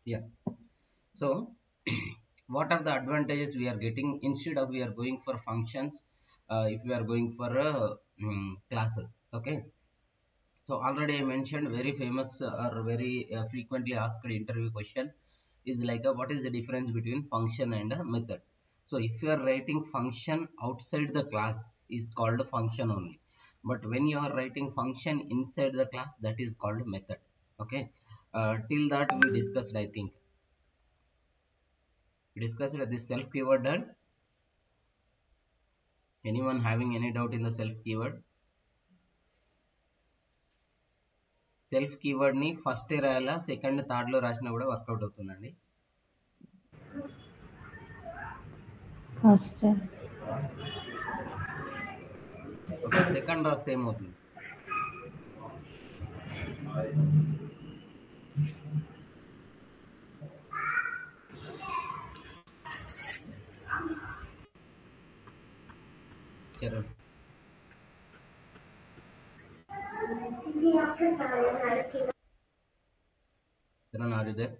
yeah so what are the advantages we are getting instead of we are going for functions uh, if we are going for uh, mm, classes okay so already i mentioned very famous uh, or very uh, frequently asked interview question is like uh, what is the difference between function and a method so if you are writing function outside the class is called function only but when you are writing function inside the class that is called method okay uh, till that we discussed i think we discussed this self keyword done anyone having any doubt in the self keyword self keyword ని first రాయాలా second third లో రాసినా కూడా work out అవుతుందండి first okay second రాస్తే ఏమవుతుంది Charan Charan R ఇదే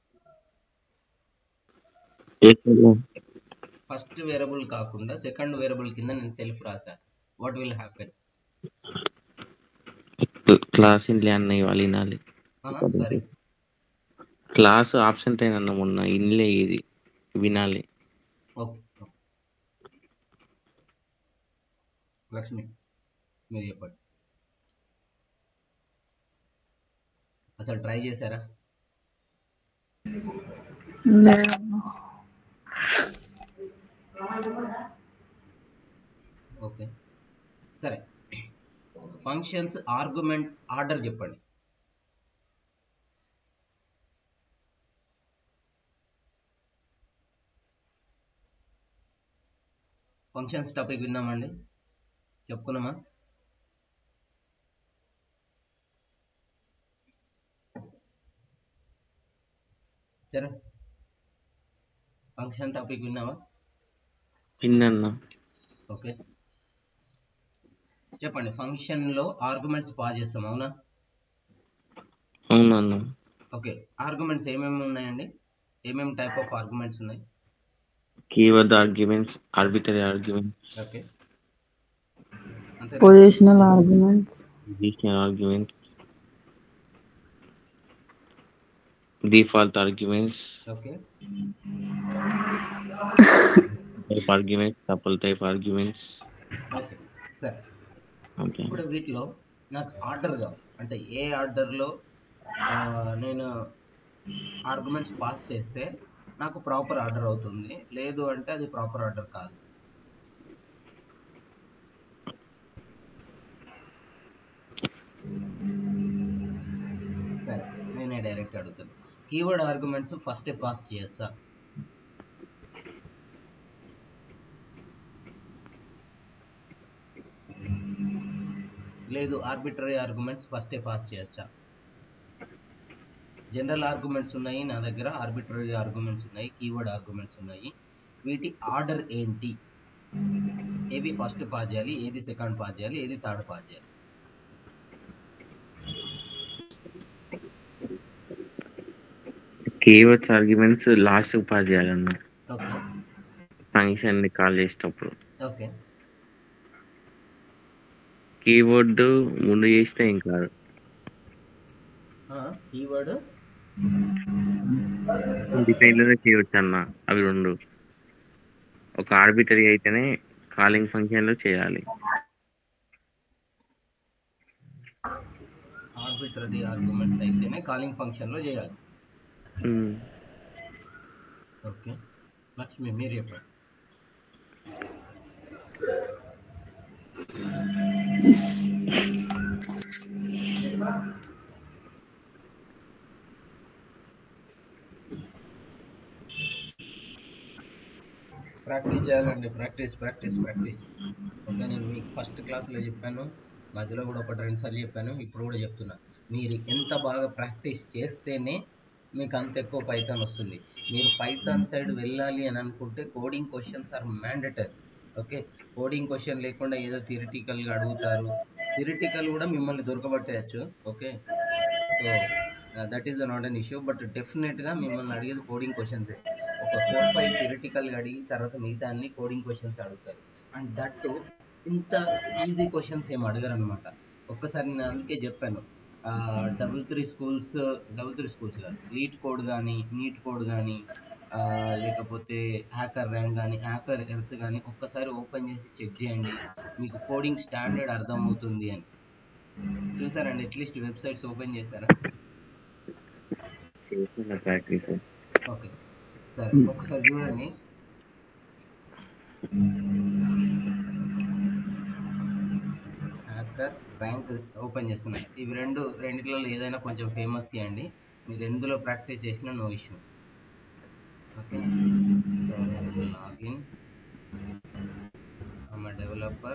first variable కాకుండా సెకండ్ వేరియబుల్ కింద నేను సెల్ఫ్ రాసా వాట్ విల్ హ్యాపెన్ క్లాస్ ఇంట్లో అన్న ఇవ్వాలి వినాలి సరే క్లాస్ ఆప్షన్ అయిన మొన్న ఇన్లే ఇది వినాలి ఓకే లక్ష్మి మీరు చెప్పండి అసలు ట్రై చేశారా లేదమ్మా ఓకే సరే ఫంక్షన్స్ ఆర్గ్యుమెంట్ ఆర్డర్ చెప్పండి ఫంక్షన్స్ టాపిక్ విన్నామండి చెప్పుకున్నామా సరే ఫంక్షన్ టాపిక్ విన్నావా విన్నా ఓకే చెప్పండి ఫంక్షన్ లో ఆర్గ్యుమెంట్స్ పాస్ చేస్తాం అవునా అవునన్న ఓకే ఆర్గ్యుమెంట్స్ ఏమేమి ఉన్నాయండి ఏమేమి టైప్ ఆఫ్ ఆర్గ్యుమెంట్స్ ఉన్నాయి keyword arguments arbitrary arguments okay అంతే positional arguments conditional arguments default arguments okay type arguments tuple type arguments okay సరే okay ఇప్పుడు వీటిలో నాకు ఆర్డర్గా అంటే ఏ ఆర్డర్లో నేను ఆర్గ్యుమెంట్స్ పాస్ చేస్తే నాకు ప్రాపర్ ఆర్డర్ అవుతుంది లేదు అంటే అది ప్రాపర్ ఆర్డర్ కాదు సరే నేనే డైరెక్ట్ అడుగుతాను కీవర్డ్ ఆర్గ్యుమెంట్స్ ఫస్ట్ పాస్ చేయొచ్చా లేదు ఆర్బిటరీ ఆర్గ్యుమెంట్స్ ఫస్టే పాస్ చేయొచ్చా జనరల్ ఆర్గ్యుమెంట్స్ ఉన్నాయి నా దగ్గర ఆర్బిటరీ ఆర్గ్యుమెంట్స్ ఉన్నాయి కీవర్డ్ ఆర్గ్యుమెంట్స్ ఉన్నాయి వీటి ఆర్డర్ ఏంటి ఏది ఫస్ట్ పాస్ చేయాలి ఏది సెకండ్ పాస్ చేయాలి ఏది థర్డ్ పాస్ చేయాలి keywords arguments లాస్ట్ పాస్ చేయాలన్న ఓకే ఫంక్షన్ ని కాల్ చేసేటప్పుడు ఓకే కీవర్డ్ ముందు చేస్తే ఏం కాదు కీవర్డ్ డిఫైన్ లోనే చేయవచ్చు అన్న అవి రెండు ఒక ఆర్బిటరీ అయితేనే కాలింగ్ ఫంక్షన్ లో చేయాలి ఆర్బిటరీ ఆర్గ్యుమెంట్స్ అయితేనే కాలింగ్ ఫంక్షన్లో చేయాలి Hmm. ఓకే లక్ష్మి మీరు చెప్పండి ప్రాక్టీస్ చేయాలండి ప్రాక్టీస్ ప్రాక్టీస్ ప్రాక్టీస్ ఓకే నేను మీకు ఫస్ట్ క్లాస్లో చెప్పాను మధ్యలో కూడా ఒకటి రెండు సార్లు చెప్పాను ఇప్పుడు కూడా చెప్తున్నా మీరు ఎంత బాగా ప్రాక్టీస్ చేస్తేనే మీకు అంత ఎక్కువ పైథాన్ వస్తుంది మీరు పైథాన్ సైడ్ వెళ్ళాలి అని అనుకుంటే coding questions are mandatory okay coding question లేకుండా ఏదో థిరిటికల్గా అడుగుతారు థిరిటికల్ కూడా మిమ్మల్ని దొరకబట్టేయచ్చు okay so that is not an issue but డెఫినెట్గా మిమ్మల్ని అడిగేది కోడింగ్ క్వశ్చన్స్ ఒక ఫోర్ ఫైవ్ థియరిటికల్గా అడిగి తర్వాత మిగతా అన్ని కోడింగ్ క్వశ్చన్స్ అడుగుతారు అండ్ దట్ ఇంత ఈజీ క్వశ్చన్స్ ఏం అడగరు అనమాట ఒక్కసారి నేను అందుకే చెప్పాను double three schools double three schools కాదు లీట్ కోడ్ కానీ నీట్ కోడ్ కానీ లేకపోతే హ్యాకర్ ర్యాంక్ కానీ హ్యాకర్ ఎర్త్ కానీ ఒక్కసారి ఓపెన్ చేసి చెక్ చేయండి మీకు కోడింగ్ స్టాండర్డ్ అర్థమవుతుంది అని చూసారండి అట్లీస్ట్ వెబ్సైట్స్ ఓపెన్ చేశారా చేసిన ప్రాక్టీస్ ఓకే సరే ఒకసారి చూడండి హ్యాకర్ ర్యాంక్ ఓపెన్ చేస్తున్నాయి ఇవి రెండు రెండిట్లలో ఏదైనా కొంచెం ఫేమస్ చేయండి మీరు ఎందులో ప్రాక్టీస్ చేసినా no issue okay so login I'm a developer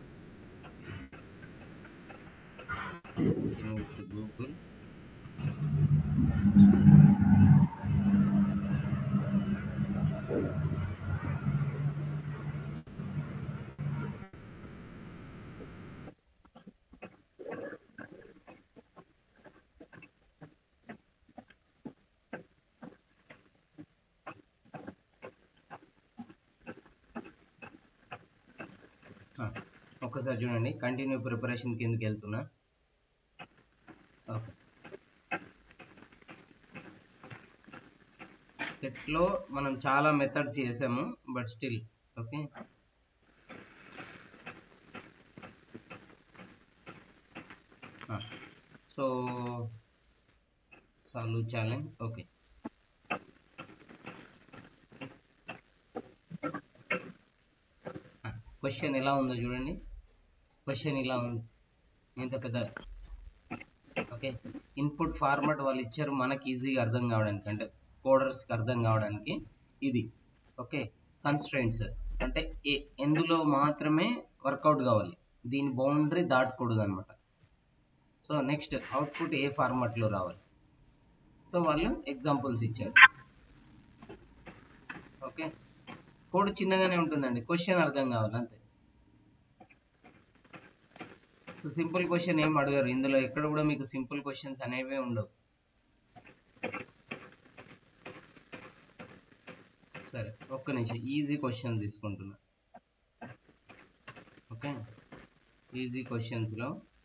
working with Google. ఆ, ఒక్కసారి చూడండి కంటిన్యూ ప్రిపరేషన్ కిందకి వెళ్తున్నా ఓకే సెట్లో మనం చాలా మెథడ్స్ చేసాము but still okay so solve challenge okay question ఎలా ఉందో చూడండి క్వశ్చన్ ఇలా ఉంది ఇంత పెద్ద ఓకే ఇన్పుట్ ఫార్మాట్ వాళ్ళు ఇచ్చారు మనకి ఈజీగా అర్థం కావడానికి అంటే కోడర్స్కి అర్థం కావడానికి ఇది ఓకే కన్స్ట్రెంట్స్ అంటే ఏ ఎందులో మాత్రమే వర్కౌట్ కావాలి దీని బౌండరీ దాటకూడదు అనమాట సో నెక్స్ట్ అవుట్పుట్ ఏ ఫార్మాట్లో రావాలి సో వాళ్ళు ఎగ్జాంపుల్స్ ఇచ్చారు ఓకే కోడ్ చిన్నగానే ఉంటుందండి క్వశ్చన్ అర్థం కావాలి అంతే సింపుల్ క్వశ్చన్ ఏం అడగరు ఇందులో ఎక్కడ కూడా మీకు సింపుల్ క్వశ్చన్స్ అనేవే ఉండవు సరే ఒక్క నిమిషం ఈజీ క్వశ్చన్ తీసుకుంటున్నా ఓకే ఈజీ క్వశ్చన్స్లో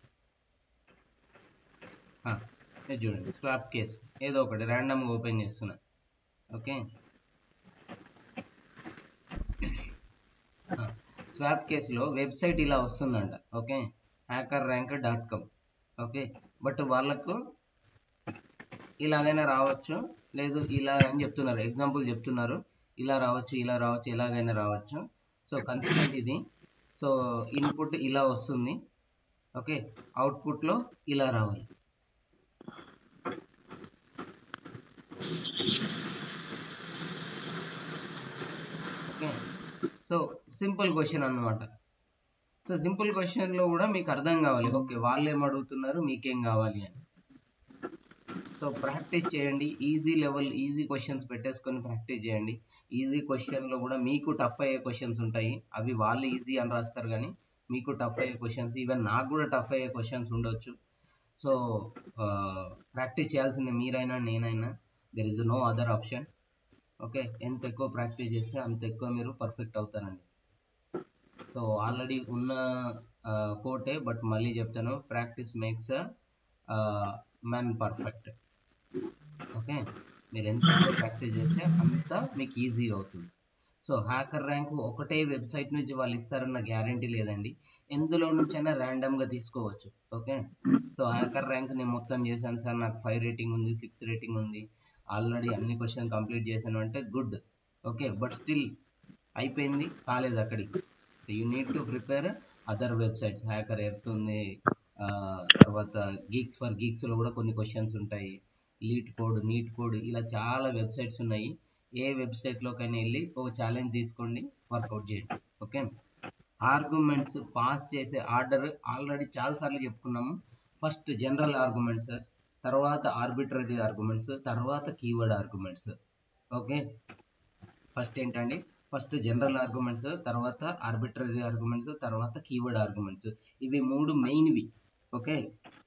ఇది చూడండి స్వాప్ కేస్ ఏదో ఒకటి ర్యాండమ్గా ఓపెన్ చేస్తున్నా ఓకే స్వాప్ కేసులో వెబ్సైట్ ఇలా వస్తుందంట okay hacker rank dot com okay but వాళ్ళకు ఇలాగైనా రావచ్చు లేదు ఇలా అని చెప్తున్నారు ఎగ్జాంపుల్ చెప్తున్నారు ఇలా రావచ్చు ఇలా రావచ్చు ఎలాగైనా రావచ్చు సో కన్సిస్టెంట్ ఇది సో ఇన్పుట్ ఇలా వస్తుంది ఓకే అవుట్పుట్లో ఇలా రావాలి ఓకే సో సింపుల్ క్వశ్చన్ అన్నమాట సో సింపుల్ క్వశ్చన్లో కూడా మీకు అర్థం కావాలి ఓకే వాళ్ళు ఏం అడుగుతున్నారు మీకేం కావాలి అని సో ప్రాక్టీస్ చేయండి ఈజీ లెవెల్ ఈజీ క్వశ్చన్స్ పెట్టేసుకొని ప్రాక్టీస్ చేయండి ఈజీ క్వశ్చన్లో కూడా మీకు టఫ్ అయ్యే క్వశ్చన్స్ ఉంటాయి అవి వాళ్ళు ఈజీ అని రాస్తారు కానీ మీకు టఫ్ అయ్యే క్వశ్చన్స్ ఈవెన్ నాకు కూడా టఫ్ అయ్యే క్వశ్చన్స్ ఉండొచ్చు సో ప్రాక్టీస్ చేయాల్సింది మీరైనా నేనైనా there is no other option okay ఎంత ఎక్కువ ప్రాక్టీస్ చేస్తే అంత ఎక్కువ మీరు పర్ఫెక్ట్ అవుతారండి సో ఆల్రెడీ ఉన్న కోటే బట్ మళ్ళీ చెప్తాను practice makes man perfect okay మీరు ఎంత ప్రాక్టీస్ చేస్తే అంత మీకు ఈజీ అవుతుంది సో హ్యాకర్ ర్యాంక్ ఒకటే వెబ్సైట్ నుంచి వాళ్ళు ఇస్తారన్న గ్యారంటీ లేదండి ఎందులో నుంచైనా ర్యాండమ్గా తీసుకోవచ్చు ఓకే సో హ్యాకర్ ర్యాంక్ నేను మొత్తం చేశాను సార్ నాకు ఫైవ్ రేటింగ్ ఉంది సిక్స్ రేటింగ్ ఉంది ఆల్రెడీ అన్ని క్వశ్చన్ కంప్లీట్ చేశాను అంటే గుడ్ ఓకే బట్ స్టిల్ అయిపోయింది కాలేదు అక్కడికి you need to prepare other websites hacker earth ఉంది తర్వాత గీక్స్ ఫర్ గీక్స్లో కూడా కొన్ని క్వశ్చన్స్ ఉంటాయి లీట్ కోడ్ నీట్ కోడ్ ఇలా చాలా వెబ్సైట్స్ ఉన్నాయి ఏ వెబ్సైట్లోకైనా వెళ్ళి ఒక ఛాలెంజ్ తీసుకోండి వర్కౌట్ చేయండి ఓకే ఆర్గ్యుమెంట్స్ పాస్ చేసే ఆర్డర్ ఆల్రెడీ చాలాసార్లు చెప్పుకున్నాము ఫస్ట్ జనరల్ ఆర్గ్యుమెంట్స్ తర్వాత ఆర్బిట్రరీ ఆర్గ్యుమెంట్స్ తర్వాత కీవర్డ్ ఆర్గ్యుమెంట్స్ ఓకే ఫస్ట్ ఏంటండి ఫస్ట్ జనరల్ ఆర్గ్యుమెంట్స్ తర్వాత ఆర్బిట్రరీ ఆర్గ్యుమెంట్స్ తర్వాత కీవర్డ్ ఆర్గ్యుమెంట్స్ ఇవి మూడు మెయిన్వి ఓకే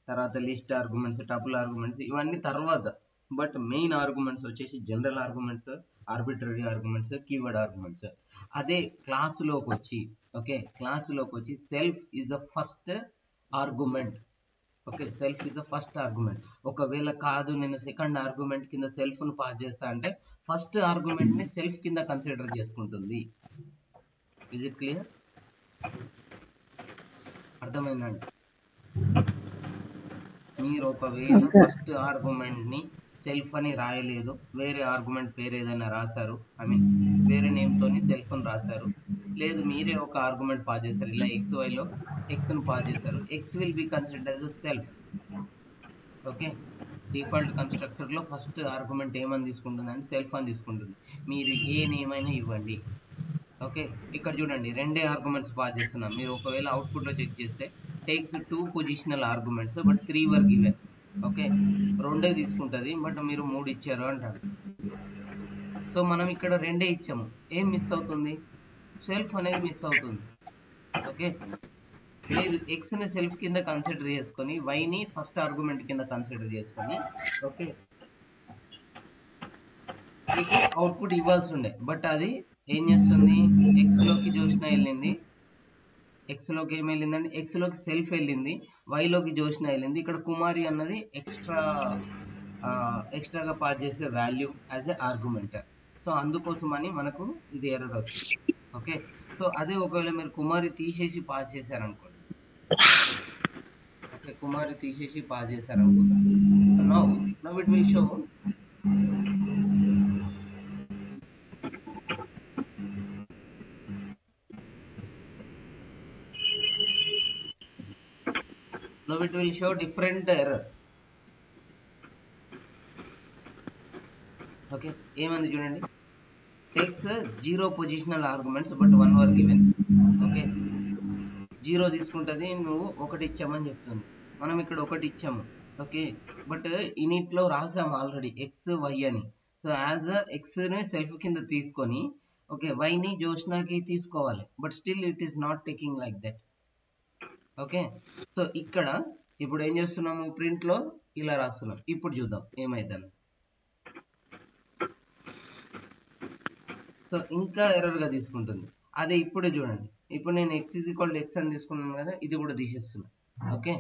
తర్వాత లిస్ట్ ఆర్గ్యుమెంట్స్ టపుల్ ఆర్గ్యుమెంట్స్ ఇవన్నీ తర్వాత బట్ మెయిన్ ఆర్గ్యుమెంట్స్ వచ్చేసి general arguments arbitrary arguments keyword arguments అదే క్లాసులోకి వచ్చి ఓకే క్లాసులోకి వచ్చి self is the first argument okay self is the first argument ఒకవేళ కాదు నేను సెకండ్ ఆర్గ్యుమెంట్ కింద సెల్ఫ్ ను పాస్ చేస్తా అంటే ఫస్ట్ ఆర్గ్యుమెంట్ ని సెల్ఫ్ కింద కన్సిడర్ చేసుకుంటుంది ఇజ్ ఇట్ క్లియర్ అర్థమైందండి మీరు ఒకవేళ Okay. ఫస్ట్ ఆర్గ్యుమెంట్ ని సెల్ఫ్ అని రాయలేదు వేరే ఆర్గ్యుమెంట్ పేరు ఏదైనా రాశారు ఐ మీన్ వేరే నేమ్ తోని సెల్ఫ్ అని రాశారు లేదు మీరే ఒక ఆర్గ్యుమెంట్ పాస్ చేస్తారు ఇలా ఎక్స్ వైలో ఎక్స్ ను పాస్ చేశారు x will be consider as self okay default constructor లో ఫస్ట్ ఆర్గ్యుమెంట్ ఏమని తీసుకుంటుంది అంటే సెల్ఫ్ అని తీసుకుంటుంది మీరు ఏ నేమ్ అయినా ఇవ్వండి ఓకే ఇక్కడ చూడండి రెండే ఆర్గ్యుమెంట్స్ పాస్ చేస్తున్నాం మీరు ఒకవేళ అవుట్పుట్ లో చెక్ చేస్తే takes two positional arguments but three were given okay రెండే తీసుకుంటది బట్ మీరు మూడు ఇచ్చారు అంటారు సో మనం ఇక్కడ రెండే ఇచ్చాము ఏం మిస్ అవుతుంది సెల్ఫ్ అనేది మిస్ అవుతుంది ఓకే లేదు ఎక్స్ ని సెల్ఫ్ కింద కన్సిడర్ చేసుకొని y ని ఫస్ట్ ఆర్గ్యుమెంట్ కింద కన్సిడర్ చేసుకొని ఓకే మీకు అవుట్పుట్ ఇవ్వాల్సి ఉండే బట్ అది ఏం చేస్తుంది ఎక్స్ లోకి జోష్న వెళ్ళింది ఎక్స్ లోకి ఏం వెళ్ళిందండి ఎక్స్ లోకి సెల్ఫ్ వెళ్ళింది y లోకి జోష్న వెళ్ళింది ఇక్కడ కుమారి అన్నది ఎక్స్ట్రా ఎక్స్ట్రాగా పాస్ చేసే value as a argument so అందుకోసమని మనకు ఇది ఎర్రర్ వచ్చింది ఓకే సో అదే ఒకవేళ మీరు కుమారి తీసేసి పాస్ చేశారనుకోండి ఓకే కుమారి తీసేసి పాస్ చేశారనుకుందాం no no it will show now it will show different error okay ఏమంది చూడండి takes zero positional arguments but one were given okay zero తీసుకుంటుంది నువ్వు ఒకటి ఇచ్చామని చెప్తుంది మనం ఇక్కడ ఒకటి ఇచ్చాము ఓకే బట్ ఇనిట్లో రాసాము ఆల్రెడీ ఎక్స్ వై అని సో యాజ్ ఎక్స్ని సెల్ఫ్ కింద తీసుకొని ఓకే వైని జోష్నాకి తీసుకోవాలి but still it is not taking like that okay so ఇక్కడ ఇప్పుడు ఏం చేస్తున్నాము ప్రింట్ లో ఇలా రాస్తున్నాం ఇప్పుడు చూద్దాం ఏమైందని సో ఇంకా ఎర్రర్ గా తీసుకుంటుంది అదే ఇప్పుడే చూడండి ఇప్పుడు నేను ఎక్స్ ఈజ్ ఈక్వల్ ఎక్స్ అని తీసుకున్నాను కదా ఇది కూడా తీసేస్తున్నా ఓకే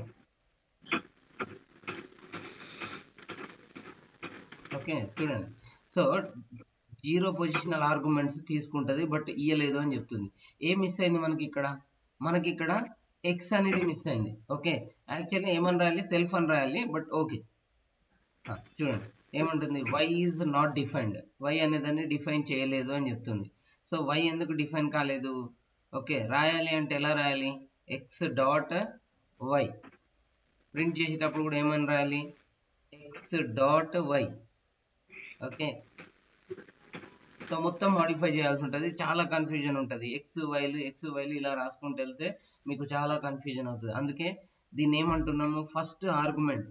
ఓకే చూడండి సో జీరో పొజిషనల్ ఆర్గ్యుమెంట్స్ తీసుకుంటది బట్ ఇయ్యలేదు అని చెప్తుంది ఏం మిస్ అయింది మనకి ఇక్కడ మనకి ఇక్కడ ఎక్స్ అనేది మిస్ అయింది ఓకే యాక్చువల్లీ ఏమని రాయాలి సెల్ఫ్ అని రాయాలి బట్ ఓకే చూడండి ఏమంటుంది y is not defined y అనేదాన్ని డిఫైన్ చేయలేదు అని చెప్తుంది సో వై ఎందుకు డిఫైన్ కాలేదు ఓకే రాయాలి అంటే ఎలా రాయాలి ఎక్స్ డాట్ వై ప్రింట్ చేసేటప్పుడు కూడా ఏమని రాయాలి x dot y okay so మొత్తం మాడిఫై చేయాల్సి ఉంటుంది చాలా కన్ఫ్యూజన్ ఉంటుంది ఎక్స్ వైలు ఎక్స్ వైలు ఇలా రాసుకుంటూ వెళ్తే మీకు చాలా కన్ఫ్యూజన్ అవుతుంది అందుకే దీన్ని ఏమంటున్నాము first argument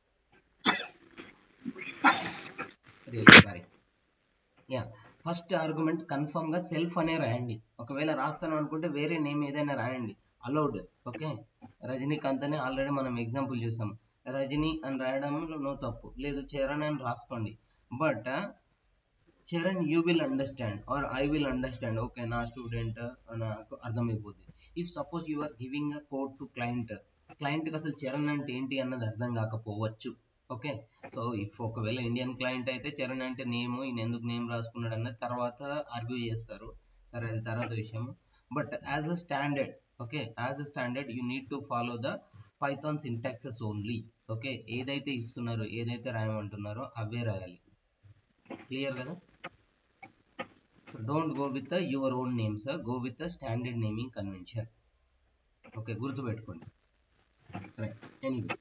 sorry yeah first argument confirm గా సెల్ఫ్ అనే రాయండి ఒకవేళ రాస్తాను అనుకుంటే వేరే నేమ్ ఏదైనా రాయండి అలౌడ్ ఓకే రజనీకాంత్ అని ఆల్రెడీ మనం ఎగ్జాంపుల్ చూసాం రజనీ అని రాయడంలో నో తప్పు లేదు చరణ్ అని రాసుకోండి but Charan you will understand or I will understand okay నా స్టూడెంట్ నాకు అర్థమైపోతుంది if suppose you are giving a code to client క్లయింట్కి అసలు చరణ్ అంటే ఏంటి అన్నది అర్థం కాకపోవచ్చు ఓకే సో ఇఫ్ ఒకవేళ ఇండియన్ క్లయింట్ అయితే చరణ్ అంటే నేమ్ ఈయన ఎందుకు నేమ్ రాసుకున్నాడు అన్నది తర్వాత ఆర్గ్యూ చేస్తారు సరే అది తర్వాత విషయం but as a standard okay as a standard you need to follow the Python syntaxes only okay ఏదైతే ఇస్తున్నారో ఏదైతే రాయమంటున్నారో అవే రాయాలి క్లియర్ కదా don't go with your own names go with standard naming convention okay గుర్తుపెట్టుకోండి right anyway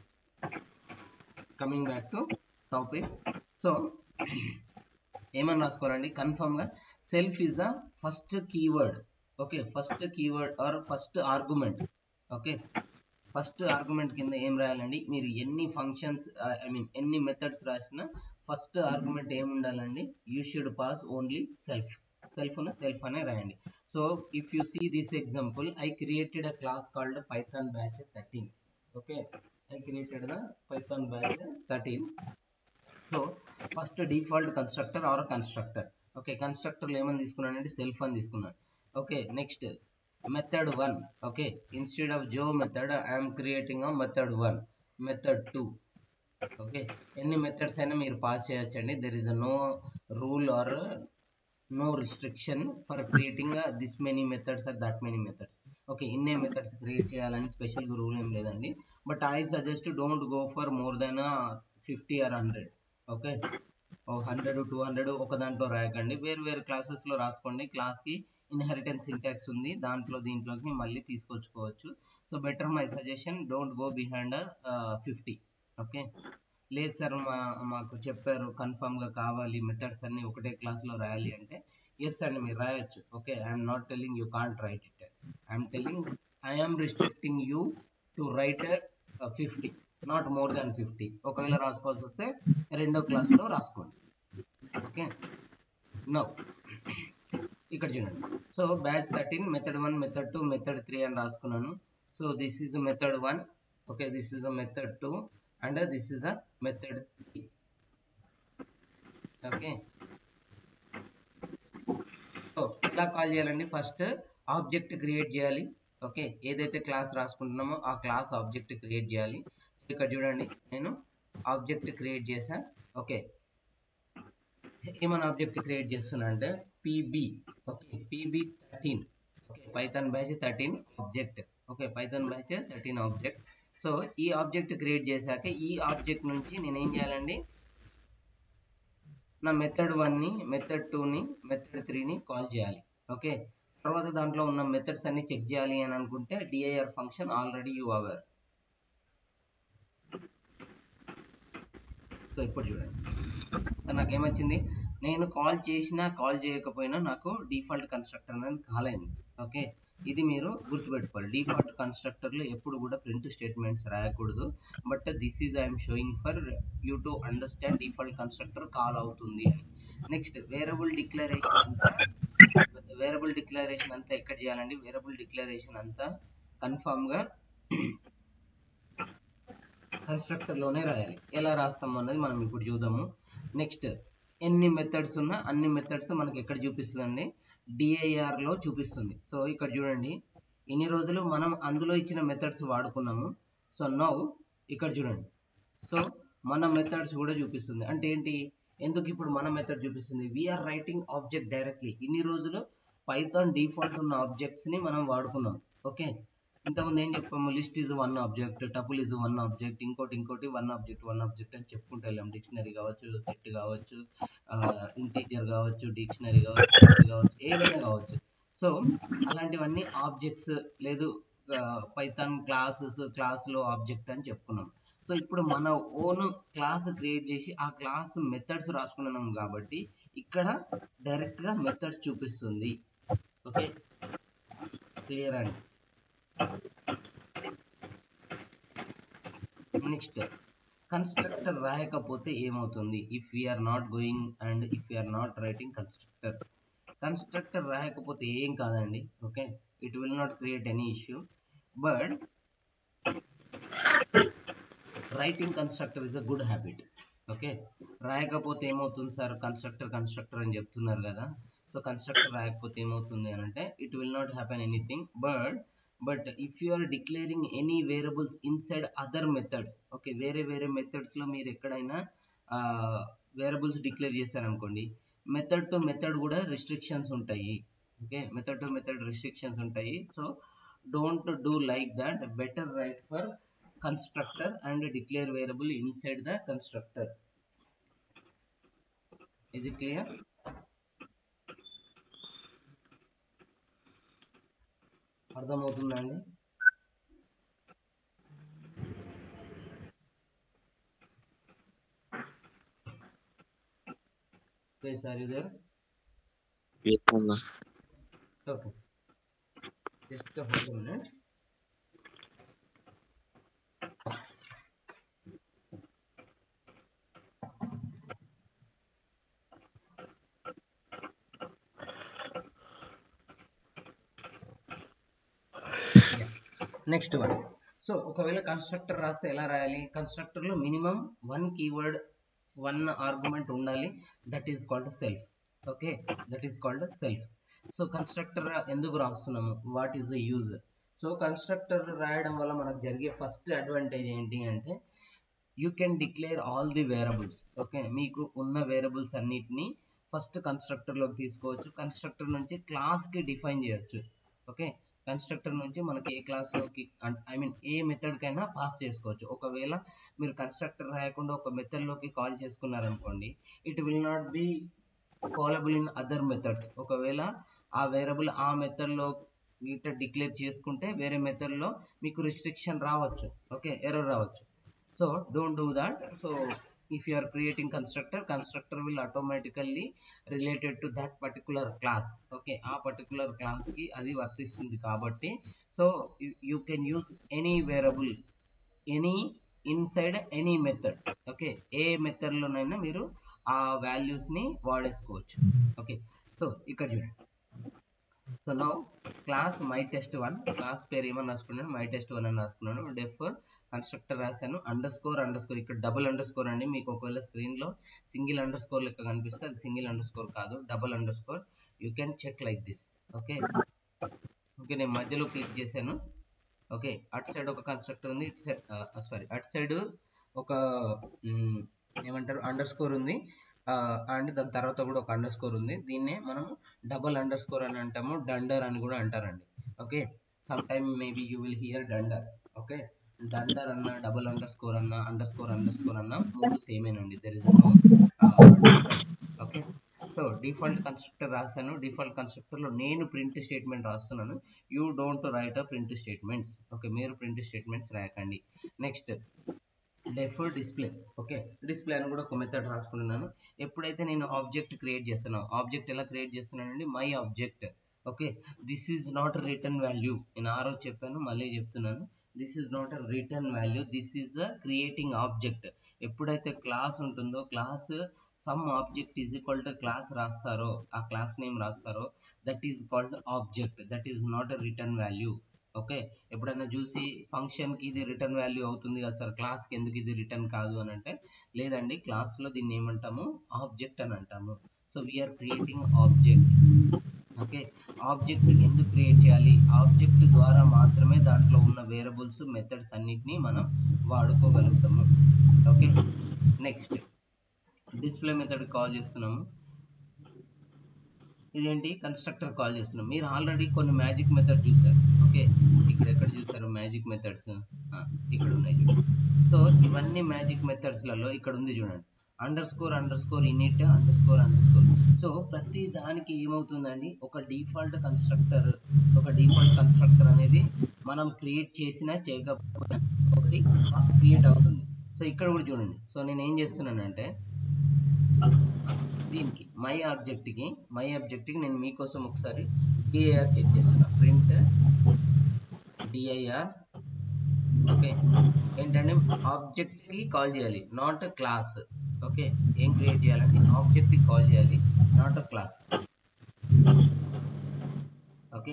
coming back to topic so ఏమని రాసుకోవాలండి కన్ఫర్మ్ గా self is the first keyword okay first keyword or first argument okay first argument కింద ఏం రాయాలండి మీరు ఎన్ని functions I mean ఎన్ని methods రాసినా ఫస్ట్ ఆర్గ్యుమెంట్ ఏం ఉండాలండి you should pass only self self self అనే రాయండి so if you see this example I created a class called Python batch thirteen okay I created the Python batch 13. So first default constructor or constructor okay కన్స్ట్రక్టర్లో ఏమని తీసుకున్నానంటే self అని తీసుకున్నాను okay next method one okay instead of జో method I'm creating a method one method two okay ఎన్ని methods అయినా మీరు pass చేయొచ్చండి there is a no rule or no restriction for creating this many methods or that many methods okay ఇన్నే methods create చేయాలని స్పెషల్గా rule ఏం లేదండి but I suggest don't go for more than fifty or hundred okay hundred two hundred ఒక దాంట్లో రాయకండి వేరు వేరు క్లాసెస్లో రాసుకోండి క్లాస్కి ఇన్హెరిటెన్స్ సింటాక్స్ ఉంది దాంట్లో దీంట్లోకి మళ్ళీ తీసుకొచ్చుకోవచ్చు so better my suggestion don't go behind fifty okay లేదు సార్ మా మాకు చెప్పారు కన్ఫామ్గా కావాలి మెథడ్స్ అన్ని ఒకటే క్లాస్లో రాయాలి అంటే ఎస్ అండి మీరు రాయొచ్చు okay I'm not telling you can't write it I'm telling I'm restricting you to write fifty not more than fifty ఒకవేళ రాసుకోవాల్సి వస్తే రెండో క్లాస్లో రాసుకోండి ఓకే నో ఇక్కడ చూడండి so batch thirteen method one method two method three అని రాసుకున్నాను so this is method one okay this is a method two and this is a method three okay so ఎలా కాల్ చేయాలండి first object create చేయాలి okay ఏదైతే class రాసుకుంటున్నామో ఆ class object create చేయాలి ఇక్కడ చూడండి నేను ఆబ్జెక్ట్ క్రియేట్ చేశా ఓకే ఏమైనా ఆబ్జెక్ట్ క్రియేట్ చేస్తున్నా అంటే PB okay PB thirteen okay Python batch thirteen object okay Python batch thirteen object so ఈ ఆబ్జెక్ట్ క్రియేట్ చేశాక ఈ ఆబ్జెక్ట్ నుంచి నేను ఏం చేయాలండి నా మెథడ్ వన్ని మెథడ్ టూని మెథడ్ త్రీని కాల్ చేయాలి ఓకే తర్వాత దాంట్లో ఉన్న మెథడ్స్ అన్ని చెక్ చేయాలి అని అనుకుంటే DIR function already you our so ఇప్పుడు చూడండి సో నాకు ఏమొచ్చింది నేను కాల్ చేసినా కాల్ చేయకపోయినా నాకు డిఫాల్ట్ కన్స్ట్రక్టర్ అనేది కాల్ అయింది ఓకే ఇది మీరు గుర్తుపెట్టుకోవాలి డిఫాల్ట్ కన్స్ట్రక్టర్లో ఎప్పుడు కూడా ప్రింట్ స్టేట్మెంట్స్ రాయకూడదు but this is I'm showing for you to understand default constructor call అవుతుంది అని నెక్స్ట్ వేరబుల్ డిక్లరేషన్ అంతా వేరబుల్ డిక్లరేషన్ అంతా ఎక్కడ చేయాలండి వేరబుల్ డిక్లరేషన్ అంతా కన్ఫామ్గా కన్స్ట్రక్టర్లోనే రాయాలి ఎలా రాస్తాము అన్నది మనం ఇప్పుడు చూద్దాము నెక్స్ట్ ఎన్ని మెథడ్స్ ఉన్నా అన్ని మెథడ్స్ మనకి ఎక్కడ చూపిస్తుందండి డిఐఆర్లో చూపిస్తుంది సో ఇక్కడ చూడండి ఇన్ని రోజులు మనం అందులో ఇచ్చిన మెథడ్స్ వాడుకున్నాము సో నౌ ఇక్కడ చూడండి సో మన మెథడ్స్ కూడా చూపిస్తుంది అంటే ఏంటి ఎందుకు ఇప్పుడు మన మెథడ్ చూపిస్తుంది వీఆర్ రైటింగ్ ఆబ్జెక్ట్ డైరెక్ట్లీ ఇన్ని రోజులు పైథాన్ డిఫాల్ట్ ఉన్న ఆబ్జెక్ట్స్ని మనం వాడుకున్నాం ఓకే ఇంతకుముందు ఏం చెప్పాము list is one object tuple is one object ఇంకోటి ఇంకోటి వన్ ఆబ్జెక్ట్ వన్ ఆబ్జెక్ట్ అని చెప్పుకుంటూ వెళ్ళాం డిక్షనరీ కావచ్చు సెట్ కావచ్చు ఇంటీజర్ కావచ్చు డిక్షనరీ కావచ్చు set కావచ్చు ఏదైనా కావచ్చు సో అలాంటివన్నీ ఆబ్జెక్ట్స్ లేదు పైథాన్ క్లాసెస్ క్లాస్లో ఆబ్జెక్ట్ అని చెప్పుకున్నాం సో ఇప్పుడు మన ఓన్ క్లాస్ క్రియేట్ చేసి ఆ క్లాస్ మెథడ్స్ రాసుకున్నాం కాబట్టి ఇక్కడ డైరెక్ట్గా మెథడ్స్ చూపిస్తుంది ఓకే క్లియర్ అండి నెక్స్ట్ కన్స్ట్రక్టర్ రాయకపోతే ఏమవుతుంది if we're not going and if we're not writing constructor constructor రాయకపోతే ఏం కాదండి okay it will not create any issue but writing constructor is a good habit okay రాయకపోతే ఏమవుతుంది sir constructor constructor అని చెప్తున్నారు కదా సో కన్స్ట్రక్టర్ రాయకపోతే ఏమవుతుంది అని అంటే it will not happen anything but but if you are declaring any variables inside other methods okay వేరే వేరే మెథడ్స్లో మీరు ఎక్కడైనా వేరియబుల్స్ డిక్లేర్ చేశారనుకోండి మెథడ్ టు మెథడ్ కూడా రిస్ట్రిక్షన్స్ ఉంటాయి okay method to method restrictions ఉంటాయి so don't do like that better write for constructor and declare variable inside the constructor is it clear అర్థమవుతుందా అండి Okay, sir, you there? చేస్తున్నా Okay. Just hold a minute. Next one so ఒకవేళ constructor రాస్తే ఎలా రాయాలి కన్స్ట్రక్టర్లో minimum one keyword one argument ఉండాలి that is called self okay that is called self so constructor ఎందుకు రాస్తున్నాము what is the use so constructor రాయడం వల్ల మనకు జరిగే ఫస్ట్ అడ్వాంటేజ్ ఏంటి అంటే you can declare all the variables okay మీకు ఉన్న వేరబుల్స్ అన్నిటిని ఫస్ట్ కన్స్ట్రక్టర్లోకి తీసుకోవచ్చు కన్స్ట్రక్టర్ నుంచి క్లాస్కి డిఫైన్ చేయొచ్చు ఓకే కన్స్ట్రక్టర్ నుంచి మనకి ఏ క్లాస్లోకి ఐ మీన్ ఏ మెథడ్కైనా పాస్ చేసుకోవచ్చు ఒకవేళ మీరు కన్స్ట్రక్టర్ రాయకుండా ఒక మెథడ్లోకి కాల్ చేసుకున్నారనుకోండి it will not be callable in other methods ఒకవేళ ఆ వేరబుల్ ఆ మెథడ్లో ఇట్లా డిక్లేర్ చేసుకుంటే వేరే మెథడ్లో మీకు రిస్ట్రిక్షన్ రావచ్చు ఓకే ఎర్రర్ రావచ్చు so don't do that so if you are creating constructor constructor will automatically related to that particular class okay ఆ particular class కి అది వర్తిస్తుంది కాబట్టి so you can use any variable any inside any method okay ఏ మెథడ్లోనైనా మీరు ఆ వాల్యూస్ని వాడేసుకోవచ్చు ఓకే సో ఇక్కడ చూడండి so now class my test one class పేరు ఏమని రాసుకున్నాను మై టెస్ట్ వన్ అని రాసుకున్నాను డెఫ్ కన్స్ట్రక్టర్ రాశాను అండర్ స్కోర్ అండర్ స్కోర్ ఇక్కడ డబుల్ అండర్ స్కోర్ అండి మీకు ఒకవేళ స్క్రీన్లో సింగిల్ అండర్ స్కోర్ లెక్క కనిపిస్తే అది సింగిల్ అండర్ స్కోర్ కాదు double underscore you can check like this okay okay నేను మధ్యలో క్లిక్ చేశాను ఓకే అటు సైడ్ ఒక కన్స్ట్రక్టర్ ఉంది ఇటు సైడ్ సారీ అటు సైడ్ ఒక మ్, ఏమంటారు అండర్ స్కోర్ ఉంది అండ్ దాని తర్వాత కూడా ఒక అండర్ స్కోర్ ఉంది దీన్నే మనం డబుల్ అండర్ స్కోర్ అని అంటాము డండర్ అని కూడా అంటారండి okay some time maybe you will hear dunder okay dunder అన్న డబుల్ అండర్ స్కోర్ అన్న అండర్ స్కోర్ అండర్ స్కోర్ అన్న మూడు సేమేనండి there is no difference okay so default constructor రాశాను డిఫాల్ట్ కన్స్ట్రక్టర్లో నేను ప్రింట్ స్టేట్మెంట్ రాస్తున్నాను you don't write a print statements okay మీరు ప్రింట్ స్టేట్మెంట్స్ రాయకండి next def display okay display అని కూడా ఒక మెథడ్ రాసుకుంటున్నాను ఎప్పుడైతే నేను ఆబ్జెక్ట్ క్రియేట్ చేస్తున్నాను ఆబ్జెక్ట్ ఎలా క్రియేట్ చేస్తున్నానండి my object okay this is not return value నేను ఆ రోజు చెప్పాను మళ్ళీ చెప్తున్నాను this is not a return value this is a creating object ఎప్పుడైతే క్లాస్ ఉంటుందో class some object is equal to class రాస్తారో ఆ క్లాస్ నేమ్ రాస్తారో that is called object that is not a return value okay ఎప్పుడైనా చూసి ఫంక్షన్కి ఇది return value అవుతుంది కదా సార్ క్లాస్కి ఎందుకు ఇది రిటర్న్ కాదు అని అంటే లేదండి క్లాస్లో దీన్ని ఏమంటాము ఆబ్జెక్ట్ అని అంటాము so we're creating object okay object ఎందుకు క్రియేట్ చేయాలి ఆబ్జెక్ట్ ద్వారా మాత్రమే దాంట్లో ఉన్న వేరబుల్స్ మెథడ్స్ అన్నిటినీ మనం వాడుకోగలుగుతాము okay next display method call చేస్తున్నాము ఇదేంటి కన్స్ట్రక్టర్ కాల్ చేస్తున్నాం మీరు ఆల్రెడీ కొన్ని మ్యాజిక్ మెథడ్ చూసారు ఓకే ఇక్కడ ఎక్కడ చూసారు మ్యాజిక్ మెథడ్స్ ఇక్కడ ఉన్నాయి చూడండి సో ఇవన్నీ మ్యాజిక్ మెథడ్స్లలో ఇక్కడ ఉంది చూడండి underscore underscore init underscore underscore so ప్రతి దానికి ఏమవుతుందండి ఒక డిఫాల్ట్ కన్స్ట్రక్టర్ ఒక డిఫాల్ట్ కన్స్ట్రక్టర్ అనేది మనం క్రియేట్ చేసినా చేయకపోయినా ఒకటి క్రియేట్ అవుతుంది సో ఇక్కడ కూడా చూడండి సో నేను ఏం చేస్తున్నానంటే దీనికి మై ఆబ్జెక్ట్కి మై ఆబ్జెక్ట్కి నేను మీకోసం ఒకసారి డిఐఆర్ చెక్ చేస్తున్నా ప్రింట్ డిఐఆర్ ఓకే ఏంటంటే ఆబ్జెక్ట్కి కాల్ చేయాలి నాట్ క్లాస్ ఓకే ఏం క్రియేట్ చేయాలంటే ఆబ్జెక్ట్కి కాల్ చేయాలి నాట్ క్లాస్ ఓకే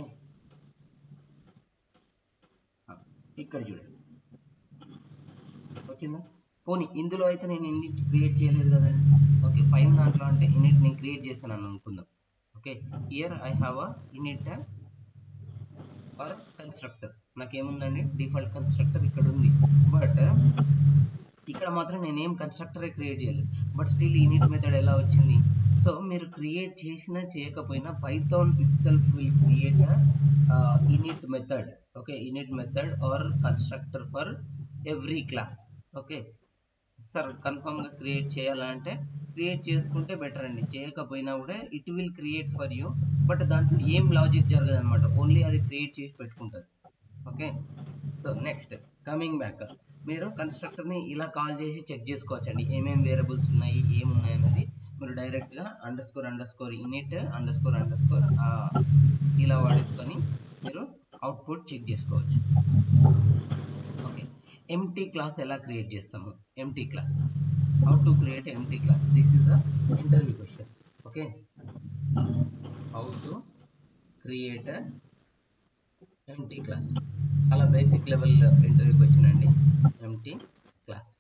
ఇక్కడ చూడండి వచ్చిందా పోనీ ఇందులో అయితే నేను ఇన్నిట్ క్రియేట్ చేయలేదు కదండి ఓకే పైన దాంట్లో అంటే ఇన్నిట్ నేను క్రియేట్ చేస్తున్నాను అనుకుందాం okay here I have a init or constructor నాకేముందండి డిఫాల్ట్ కన్స్ట్రక్టర్ ఇక్కడ ఉంది బట్ ఇక్కడ మాత్రం నేనేం కన్స్ట్రక్టరే క్రియేట్ చేయలేదు బట్ స్టిల్ ఇనిట్ మెథడ్ ఎలా వచ్చింది సో మీరు క్రియేట్ చేసినా చేయకపోయినా Python itself will create init method okay init method or constructor for every class okay sir కన్ఫామ్గా క్రియేట్ చేయాలంటే క్రియేట్ చేసుకుంటే బెటర్ అండి చేయకపోయినా కూడా it will create for you but దాంట్లో ఏం లాజిక్ జరగదు అనమాట ఓన్లీ అది క్రియేట్ చేసి పెట్టుకుంటుంది okay so next coming back మీరు కన్స్ట్రక్టర్ని ఇలా కాల్ చేసి చెక్ చేసుకోవచ్చు అండి ఏమేమి వేరియబుల్స్ ఉన్నాయి ఏమున్నాయి అనేది మీరు డైరెక్ట్గా underscore underscore init underscore underscore ఇలా వాడేసుకొని మీరు అవుట్పుట్ చెక్ చేసుకోవచ్చు ఓకే ఎంటీ క్లాస్ ఎలా క్రియేట్ చేస్తాము empty class how to create empty class this is a interview question okay how to create empty class చాలా basic level ఇంటర్వ్యూకి వచ్చినండి empty class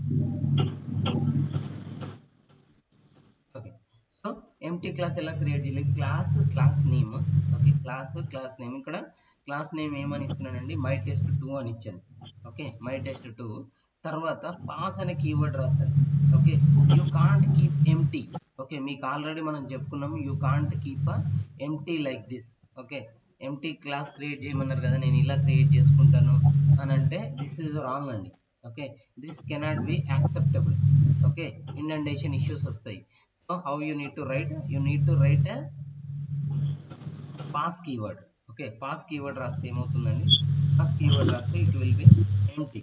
okay so empty class ఎలా create చేయాలి class class name okay class class name ఇక్కడ class name ఏమని ఇస్తున్నానండి my test two అని ఇచ్చాను ఓకే మై టెస్ట్ టూ తర్వాత పాస్ అనే కీవర్డ్ రాస్తాను okay you can't keep empty okay మీకు ఆల్రెడీ మనం చెప్పుకున్నాము you can't keep empty like this okay empty class create చేయమన్నారు కదా నేను ఇలా క్రియేట్ చేసుకుంటాను అని అంటే దిస్ ఇస్ రాంగ్ అండి okay this cannot be acceptable okay indentation issues వస్తాయి so how you need to write you need to write pass keyword okay pass keyword రాస్తే ఏమవుతుందండి పాస్ కీవర్డ్ రాస్తే it will be empty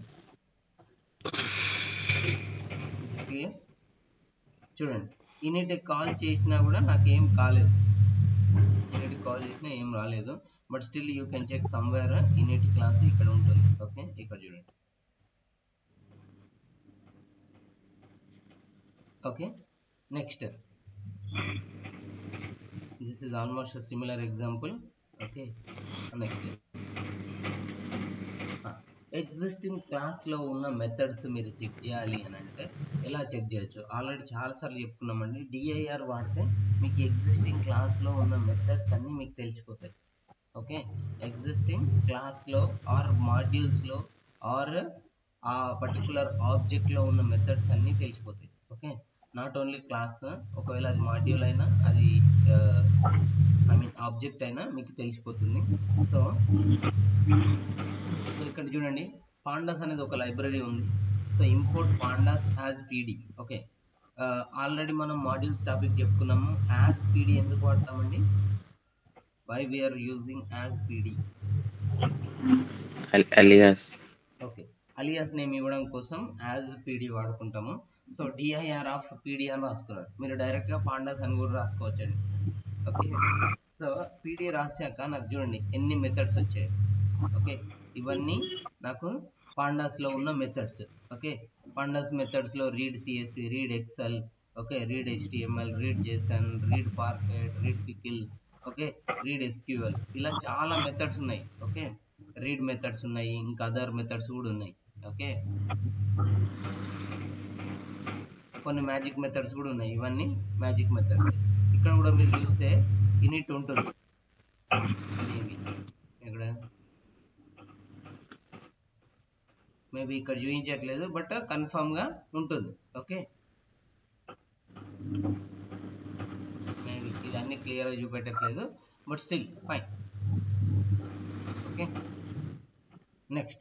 clear చూడండి init call చేసినా కూడా నాకు ఏం కాలేదు ఇనిట్ కాల్ చేసినా ఏం రాలేదు but still you can check somewhere init class ఇక్కడ ఉంటుంది ఓకే ఇక్కడ చూడండి okay next this is almost a similar example okay next existing క్లాస్లో ఉన్న మెథడ్స్ మీరు చెక్ చేయాలి అని అంటే ఎలా చెక్ చేయొచ్చు ఆల్రెడీ చాలాసార్లు చెప్పుకున్నామండి డిఐఆర్ వాడితే మీకు ఎగ్జిస్టింగ్ క్లాస్లో ఉన్న మెథడ్స్ అన్నీ మీకు తెలిసిపోతాయి ఓకే ఎగ్జిస్టింగ్ క్లాస్లో ఆర్ మాడ్యూల్స్లో ఆర్ ఆ పర్టికులర్ ఆబ్జెక్ట్లో ఉన్న మెథడ్స్ అన్నీ తెలిసిపోతాయి ఓకే నాట్ ఓన్లీ క్లాస్ ఒకవేళ అది మాడ్యూల్ అయినా అది ఐ మీన్ ఆబ్జెక్ట్ అయినా మీకు తెలిసిపోతుంది సో సో ఇక్కడ చూడండి పాండాస్ అనేది ఒక లైబ్రరీ ఉంది so import pandas as PD okay already మనం మాడ్యూల్స్ టాపిక్ చెప్పుకున్నాము యాజ్ పీడి ఎందుకు వాడతామండి why we're using as PD alias okay alias name ఇవ్వడం కోసం యాజ్ పీడి వాడుకుంటాము సో డిఐఆర్ ఆఫ్ పీడి అని రాసుకున్నారు మీరు డైరెక్ట్గా పాండాస్ అని కూడా రాసుకోవచ్చండి ఓకే సో పీడి రాసాక నాకు చూడండి ఎన్ని మెథడ్స్ వచ్చాయి ఓకే ఇవన్నీ నాకు పాండాస్లో ఉన్న మెథడ్స్ ఓకే పాండాస్ మెథడ్స్లో read CSV read Excel okay read HTML read JSON read parquet read pickle okay read SQL ఇలా చాలా మెథడ్స్ ఉన్నాయి ఓకే రీడ్ మెథడ్స్ ఉన్నాయి ఇంకా అదర్ మెథడ్స్ కూడా ఉన్నాయి ఓకే కొన్ని మ్యాజిక్ మెథడ్స్ కూడా ఉన్నాయి ఇవన్నీ మ్యాజిక్ మెథడ్స్ ఇక్కడ కూడా మీరు చూస్తే ఇనిట్ ఉంటుంది ఇది ఇక్కడ మేబీ ఇక్కడ చూపించట్లేదు బట్ కన్ఫర్మ్ గా ఉంటుంది ఓకే మేబీ ఇదన్నీ క్లియర్ గా చూపెట్టట్లేదు but still fine okay next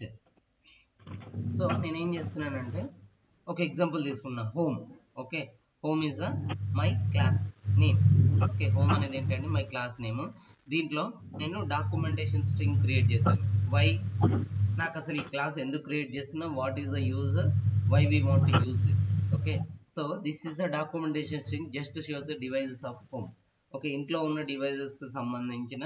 so నేను ఏం చేస్తున్నానంటే ఒక ఎగ్జాంపుల్ తీసుకున్నా home okay home is the my class name okay home అనేది ఏంటంటే మై క్లాస్ నేమ్ దీంట్లో నేను డాక్యుమెంటేషన్ స్ట్రింగ్ క్రియేట్ చేశాను వై నాకు అసలు ఈ క్లాస్ ఎందుకు క్రియేట్ చేస్తున్నా what is the use why we want to use this okay so this is the documentation string just shows the devices of home okay ఇంట్లో ఉన్న డివైజెస్కి సంబంధించిన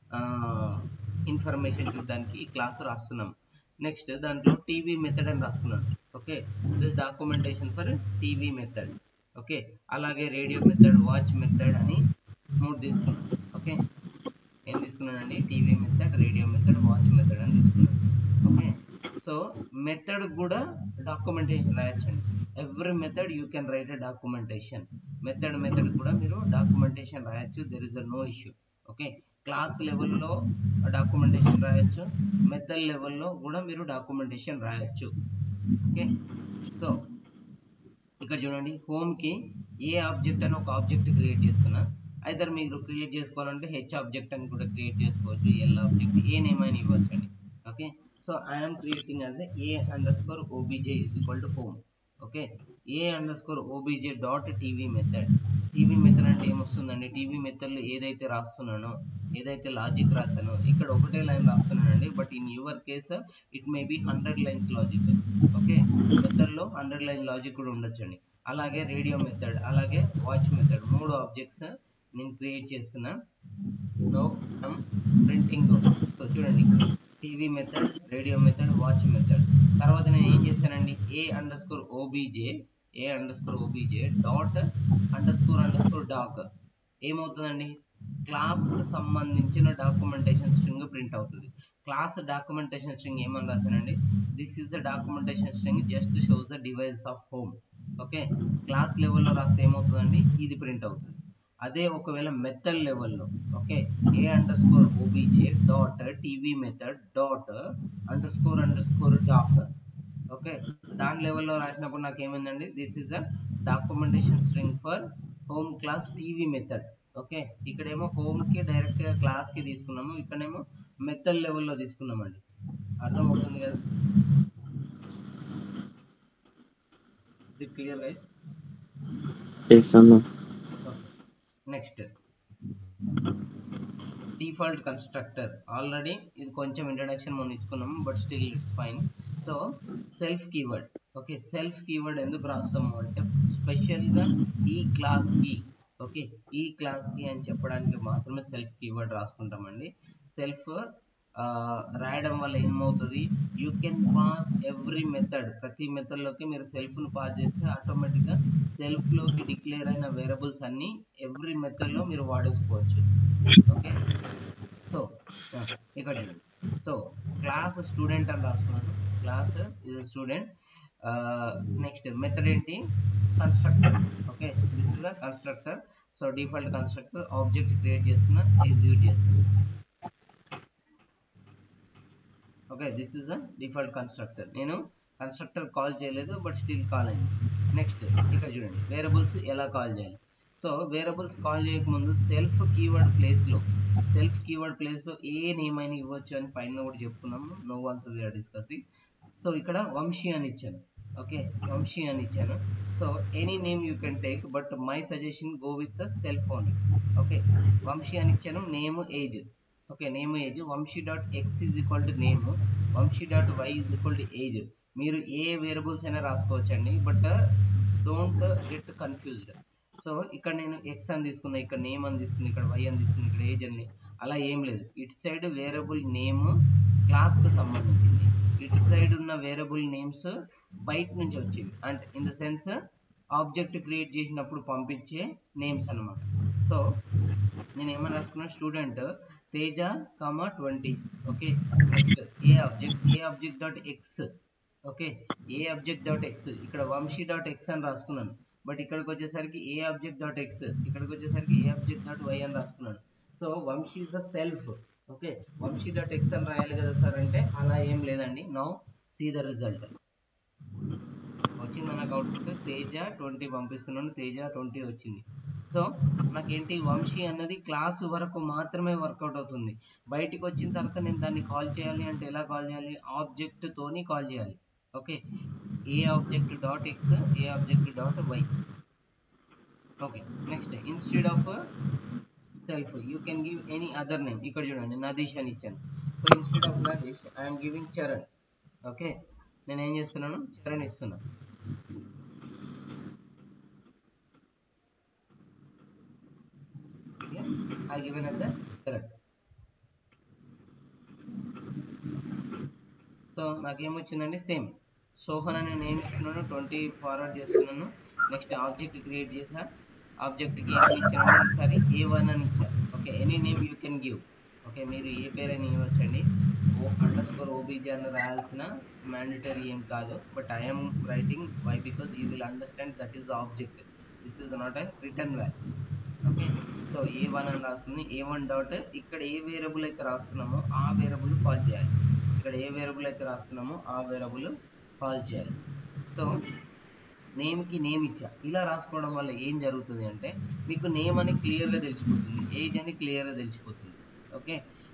ఇన్ఫర్మేషన్ చూడడానికి ఈ క్లాస్ రాస్తున్నాం నెక్స్ట్ దాంట్లో టీవీ మెథడ్ అని రాసుకున్నాను okay this documentation for TV method okay అలాగే రేడియో మెథడ్ వాచ్ మెథడ్ అని మూడు తీసుకున్నాను ఓకే ఏం తీసుకున్నానండి TV method radio method watch method అని తీసుకున్నాను ఓకే సో మెథడ్ కూడా డాక్యుమెంటేషన్ రాయొచ్చండి every method you can write a documentation method method కూడా మీరు డాక్యుమెంటేషన్ రాయొచ్చు there is a no issue okay class లెవెల్లో డాక్యుమెంటేషన్ రాయొచ్చు మెథడ్ లెవెల్లో కూడా మీరు డాక్యుమెంటేషన్ రాయొచ్చు ఓకే సో ఇక్కడ చూడండి హోమ్కి ఏ ఆబ్జెక్ట్ అని ఒక ఆబ్జెక్ట్ క్రియేట్ చేస్తున్నా ఐదర్ మీరు క్రియేట్ చేసుకోవాలంటే హెచ్ ఆబ్జెక్ట్ అని కూడా క్రియేట్ చేసుకోవచ్చు ఎల్ ఆబ్జెక్ట్ ఏ నేమ్ అని ఇవ్వచ్చు అండి okay so I'm creating as A underscore OBJ is equal to home okay A underscore OBJ dot TV method TV method అంటే ఏమొస్తుందండి టీవీ మెథడ్లో ఏదైతే రాస్తున్నానో ఏదైతే లాజిక్ రాసానో ఇక్కడ ఒకటే లైన్ రాస్తున్నానండి but in your case it may be hundred lines logic okay మెథడ్లో హండ్రెడ్ లైన్ లాజిక్ కూడా ఉండొచ్చండి అలాగే రేడియో మెథడ్ అలాగే వాచ్ మెథడ్ మూడు ఆబ్జెక్ట్స్ నేను క్రియేట్ చేస్తున్నా no I'm printing those so చూడండి TV method radio method watch method తర్వాత నేను ఏం చేశానండి A underscore OBJ A underscore OBJ dot underscore underscore doc ఏమవుతుందండి క్లాస్కి సంబంధించిన డాక్యుమెంటేషన్ స్ట్రింగ్ ప్రింట్ అవుతుంది క్లాస్ డాక్యుమెంటేషన్ స్ట్రింగ్ ఏమని రాశానండి this is the documentation string just shows the device of home okay class లెవెల్లో రాస్తే ఏమవుతుందండి ఇది ప్రింట్ అవుతుంది అదే ఒకవేళ మెథడ్ లెవెల్లో okay A underscore OBJ dot TV method dot underscore underscore doc okay దాని లెవెల్లో రాసినప్పుడు నాకు ఏమైందండి this is a documentation string for home class TV method okay ఇక్కడేమో హోమ్కి డైరెక్ట్గా క్లాస్కి తీసుకున్నాము ఇక్కడేమో మెథడ్ లెవెల్లో తీసుకున్నామండి అర్థమవుతుంది కదా ఇది క్లియర్ గైస్ ఎస్ అన్న నెక్స్ట్ డిఫాల్ట్ కన్స్ట్రక్టర్ ఆల్రెడీ ఇది కొంచెం ఇంట్రడక్షన్ మనం ఇచ్చుకున్నాము but still it's fine so self keyword okay self keyword ఎందుకు రాస్తాము అంటే స్పెషల్గా ఈ క్లాస్కి ఓకే ఈ క్లాస్కి అని చెప్పడానికి మాత్రమే సెల్ఫ్ కీవర్డ్ రాసుకుంటామండి సెల్ఫ్ రాయడం వల్ల ఏమవుతుంది you can pass every method ప్రతి మెథడ్లోకి మీరు సెల్ఫ్ను పాస్ చేస్తే ఆటోమేటిక్గా సెల్ఫ్లోకి డిక్లేర్ అయిన వేరబుల్స్ అన్నీ ఎవ్రీ మెథడ్లో మీరు వాడేసుకోవచ్చు ఓకే సో ఇక్కడ చూడండి సో క్లాస్ స్టూడెంట్ అని రాసుకున్నాను క్లాస్ ఇది స్టూడెంట్ నెక్స్ట్ మెథడ్ ఏంటి constructor okay this is the constructor so default constructor object create చేస్తున్నా ఎగ్జిక్యూట్ చేస్తున్నా okay this is the default constructor నేను కన్స్ట్రక్టర్ కాల్ చేయలేదు బట్ స్టిల్ కాల్ అయింది నెక్స్ట్ ఇక్కడ చూడండి వేరబుల్స్ ఎలా కాల్ చేయాలి సో వేరబుల్స్ కాల్ చేయకముందు సెల్ఫ్ కీవర్డ్ ప్లేస్లో సెల్ఫ్ కీవర్డ్ ప్లేస్లో ఏ నేమ్ అయినా ఇవ్వచ్చు అని పైన కూడా చెప్పుకున్నాము no once we're discussing so ఇక్కడ వంశీ అని ఇచ్చాను ఓకే వంశీ అని ఇచ్చాను so any name you can take but my suggestion go with the cell phone okay Vamshi అని ఇచ్చాను name age okay name age Vamshi dot x is equal to name Vamshi dot y is equal to age మీరు ఏ variables అయినా రాసుకోవచ్చండి but don't get confused so ఇక్కడ నేను X అని తీసుకున్నా ఇక్కడ నేమ్ అని తీసుకున్నా ఇక్కడ వై అని తీసుకున్నా ఇక్కడ ఏజ్ అని అలా ఏం లేదు ఇటు సైడ్ వేరియబుల్ నేమ్ క్లాస్కు సంబంధించింది ఇటు సైడ్ ఉన్న వేరియబుల్ నేమ్స్ బయట నుంచి వచ్చింది అంటే in the sense object create చేసినప్పుడు పంపించే నేమ్స్ అన్నమాట సో నేను ఏమని రాసుకున్నాను student Teja comma twenty okay next a object a object dot x okay a object dot x ఇక్కడ వంశీ డాట్ ఎక్స్ అని రాసుకున్నాను బట్ ఇక్కడికి వచ్చేసరికి ఏ ఆబ్జెక్ట్ డాట్ ఎక్స్ ఇక్కడికి వచ్చేసరికి ఏ ఆబ్జెక్ట్ డాట్ వై అని రాసుకున్నాను so Vamshi is the self okay Vamshi dot x అని రాయాలి కదా సార్ అంటే అలా ఏం లేదండి నౌ సీ ద రిజల్ట్ వచ్చింది నాకు అవుట్పుట్ తేజ ట్వంటీ పంపిస్తున్నాను తేజ ట్వంటీ వచ్చింది సో నాకేంటి వంశీ అన్నది క్లాస్ వరకు మాత్రమే వర్కౌట్ అవుతుంది బయటికి వచ్చిన తర్వాత నేను దాన్ని కాల్ చేయాలి అంటే ఎలా కాల్ చేయాలి ఆబ్జెక్ట్ తోని కాల్ చేయాలి okay a object dot x a object dot y okay next instead of self you can give any other name ఇక్కడ చూడండి నదీష్ అని ఇచ్చాను so instead of Nadish I'm giving Charan okay నేను ఏం చేస్తున్నాను చరణ్ ఇస్తున్నాను I given as the Charan. So నాకేమొచ్చిందండి same Sohan అని నేను ఇస్తున్నాను ట్వంటీ ఫార్వర్డ్ చేస్తున్నాను నెక్స్ట్ ఆబ్జెక్ట్ క్రియేట్ చేసా ఆబ్జెక్ట్కి ఏమి ఇచ్చాను ఈసారి ఏ వన్ అని ఇచ్చాను okay any name you can give okay మీరు ఏ పేరైనా ఇవ్వచ్చండి ఓ అండర్ స్కోర్ ఓబీజీ అని రాయాల్సిన మ్యాండటరీ ఏం కాదు but I'm writing why because you will understand that is object this is not a return value okay so a one అని రాసుకుని ఏ వన్ డాట్ ఇక్కడ ఏ వేరియబుల్ అయితే రాస్తున్నామో ఆ వేరియబుల్ కాల్ చేయాలి ఇక్కడ ఏ వేరియబుల్ అయితే రాస్తున్నామో ఆ వేరియబుల్ కాల్ చేయాలి సో నేమ్కి నేమ్ ఇచ్చా ఇలా రాసుకోవడం వల్ల ఏం జరుగుతుంది అంటే మీకు నేమ్ అని క్లియర్గా తెలిసిపోతుంది ఏజ్ అని క్లియర్గా తెలిసిపోతుంది okay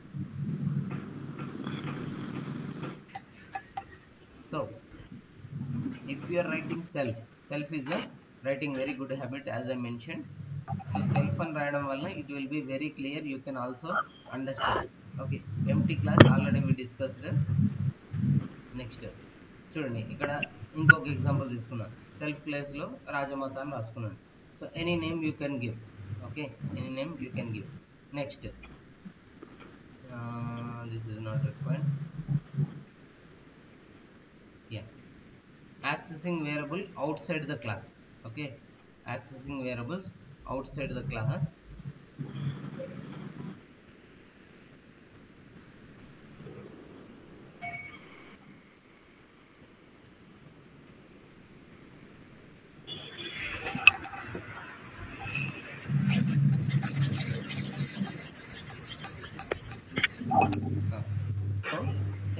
so if you are writing self self is a writing very good habit as i mentioned so self అని రాయడం వల్ల it will be very clear you can also understand okay empty class already we discussed next చూడండి ఇక్కడ ఇంకొక example తీసుకున్నాను self ప్లేస్లో రాజమాత అని రాసుకున్నాను so any name you can give okay any name you can give next this is not required yeah accessing variable outside the class okay accessing variables outside the class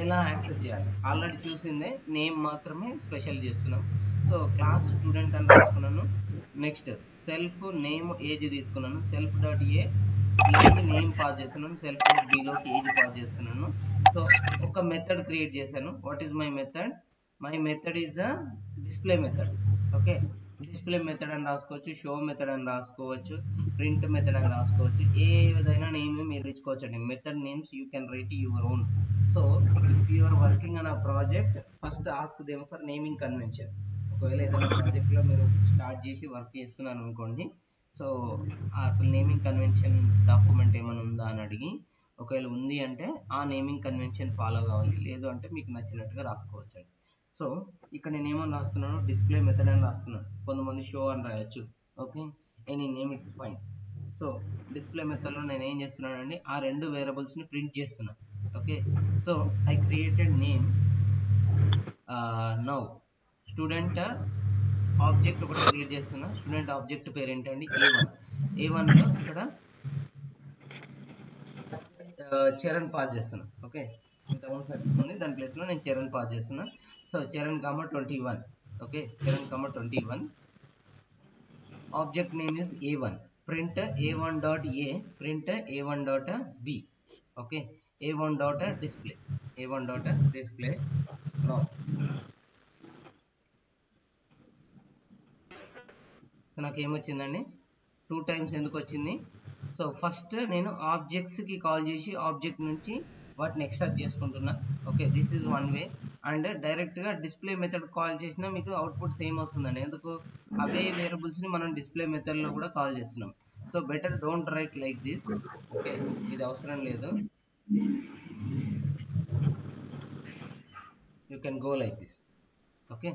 ఎలా access చేయాలి already చూసిందే name మాత్రమే special చేస్తున్నాం so class student అని రాసుకున్నాను next self name age తీసుకున్నాను self dot a లోకి name pass చేస్తున్నాను సెల్ఫ్ డాట్ బిలోకి ఏజ్ పాస్ చేస్తున్నాను సో ఒక మెథడ్ క్రియేట్ చేశాను what is my method my method is a display method okay display method అని రాసుకోవచ్చు షో మెథడ్ అని రాసుకోవచ్చు ప్రింట్ మెథడ్ అని రాసుకోవచ్చు ఏ విధంగా నేమ్ మీరు ఇచ్చుకోవచ్చు అండి method names you can write your own so if you are working on a project first ask them for naming convention ఒకవేళ ఏదైనా ప్రాజెక్ట్లో మీరు స్టార్ట్ చేసి వర్క్ చేస్తున్నారు అనుకోండి సో అసలు నేమింగ్ కన్వెన్షన్ డాక్యుమెంట్ ఏమైనా ఉందా అని అడిగి ఒకవేళ ఉంది అంటే ఆ నేమింగ్ కన్వెన్షన్ ఫాలో కావాలి లేదు అంటే మీకు నచ్చినట్టుగా రాసుకోవచ్చు అండి సో ఇక్కడ నేను ఏమని రాస్తున్నాను డిస్ప్లే మెథడ్ అని రాస్తున్నాను కొంతమంది షో అని రాయొచ్చు okay any name it's fine so display మెథడ్లో నేను ఏం చేస్తున్నానండి ఆ రెండు వేరియబుల్స్ని ప్రింట్ చేస్తున్నాను okay so I created name now student object ఒకటి క్రియేట్ చేస్తున్నా స్టూడెంట్ ఆబ్జెక్ట్ పేరు ఏంటండి ఏ వన్ ఏ వన్లో ఇక్కడ చరణ్ పాస్ చేస్తున్నా ఓకే ఇంతకుముందు సరిపోతుంది దాని ప్లేస్లో నేను చరణ్ పాస్ చేస్తున్నా so Charan comma twenty one okay Charan comma twenty one object name is a one print a one dot a print a one dot b okay a one dot display a one dot display no నాకు ఏమొచ్చిందండి two times ఎందుకు వచ్చింది so first నేను ఆబ్జెక్ట్స్కి call చేసి object నుంచి వాటిని extract చేసుకుంటున్నా okay this is one way and డైరెక్ట్గా డిస్ప్లే మెథడ్ కాల్ చేసినా మీకు అవుట్పుట్ సేమ్ వస్తుందండి ఎందుకు అవే వేరియబుల్స్ని మనం డిస్ప్లే మెథడ్లో కూడా కాల్ చేస్తున్నాం so better don't write like this okay ఇది అవసరం లేదు you can go like this okay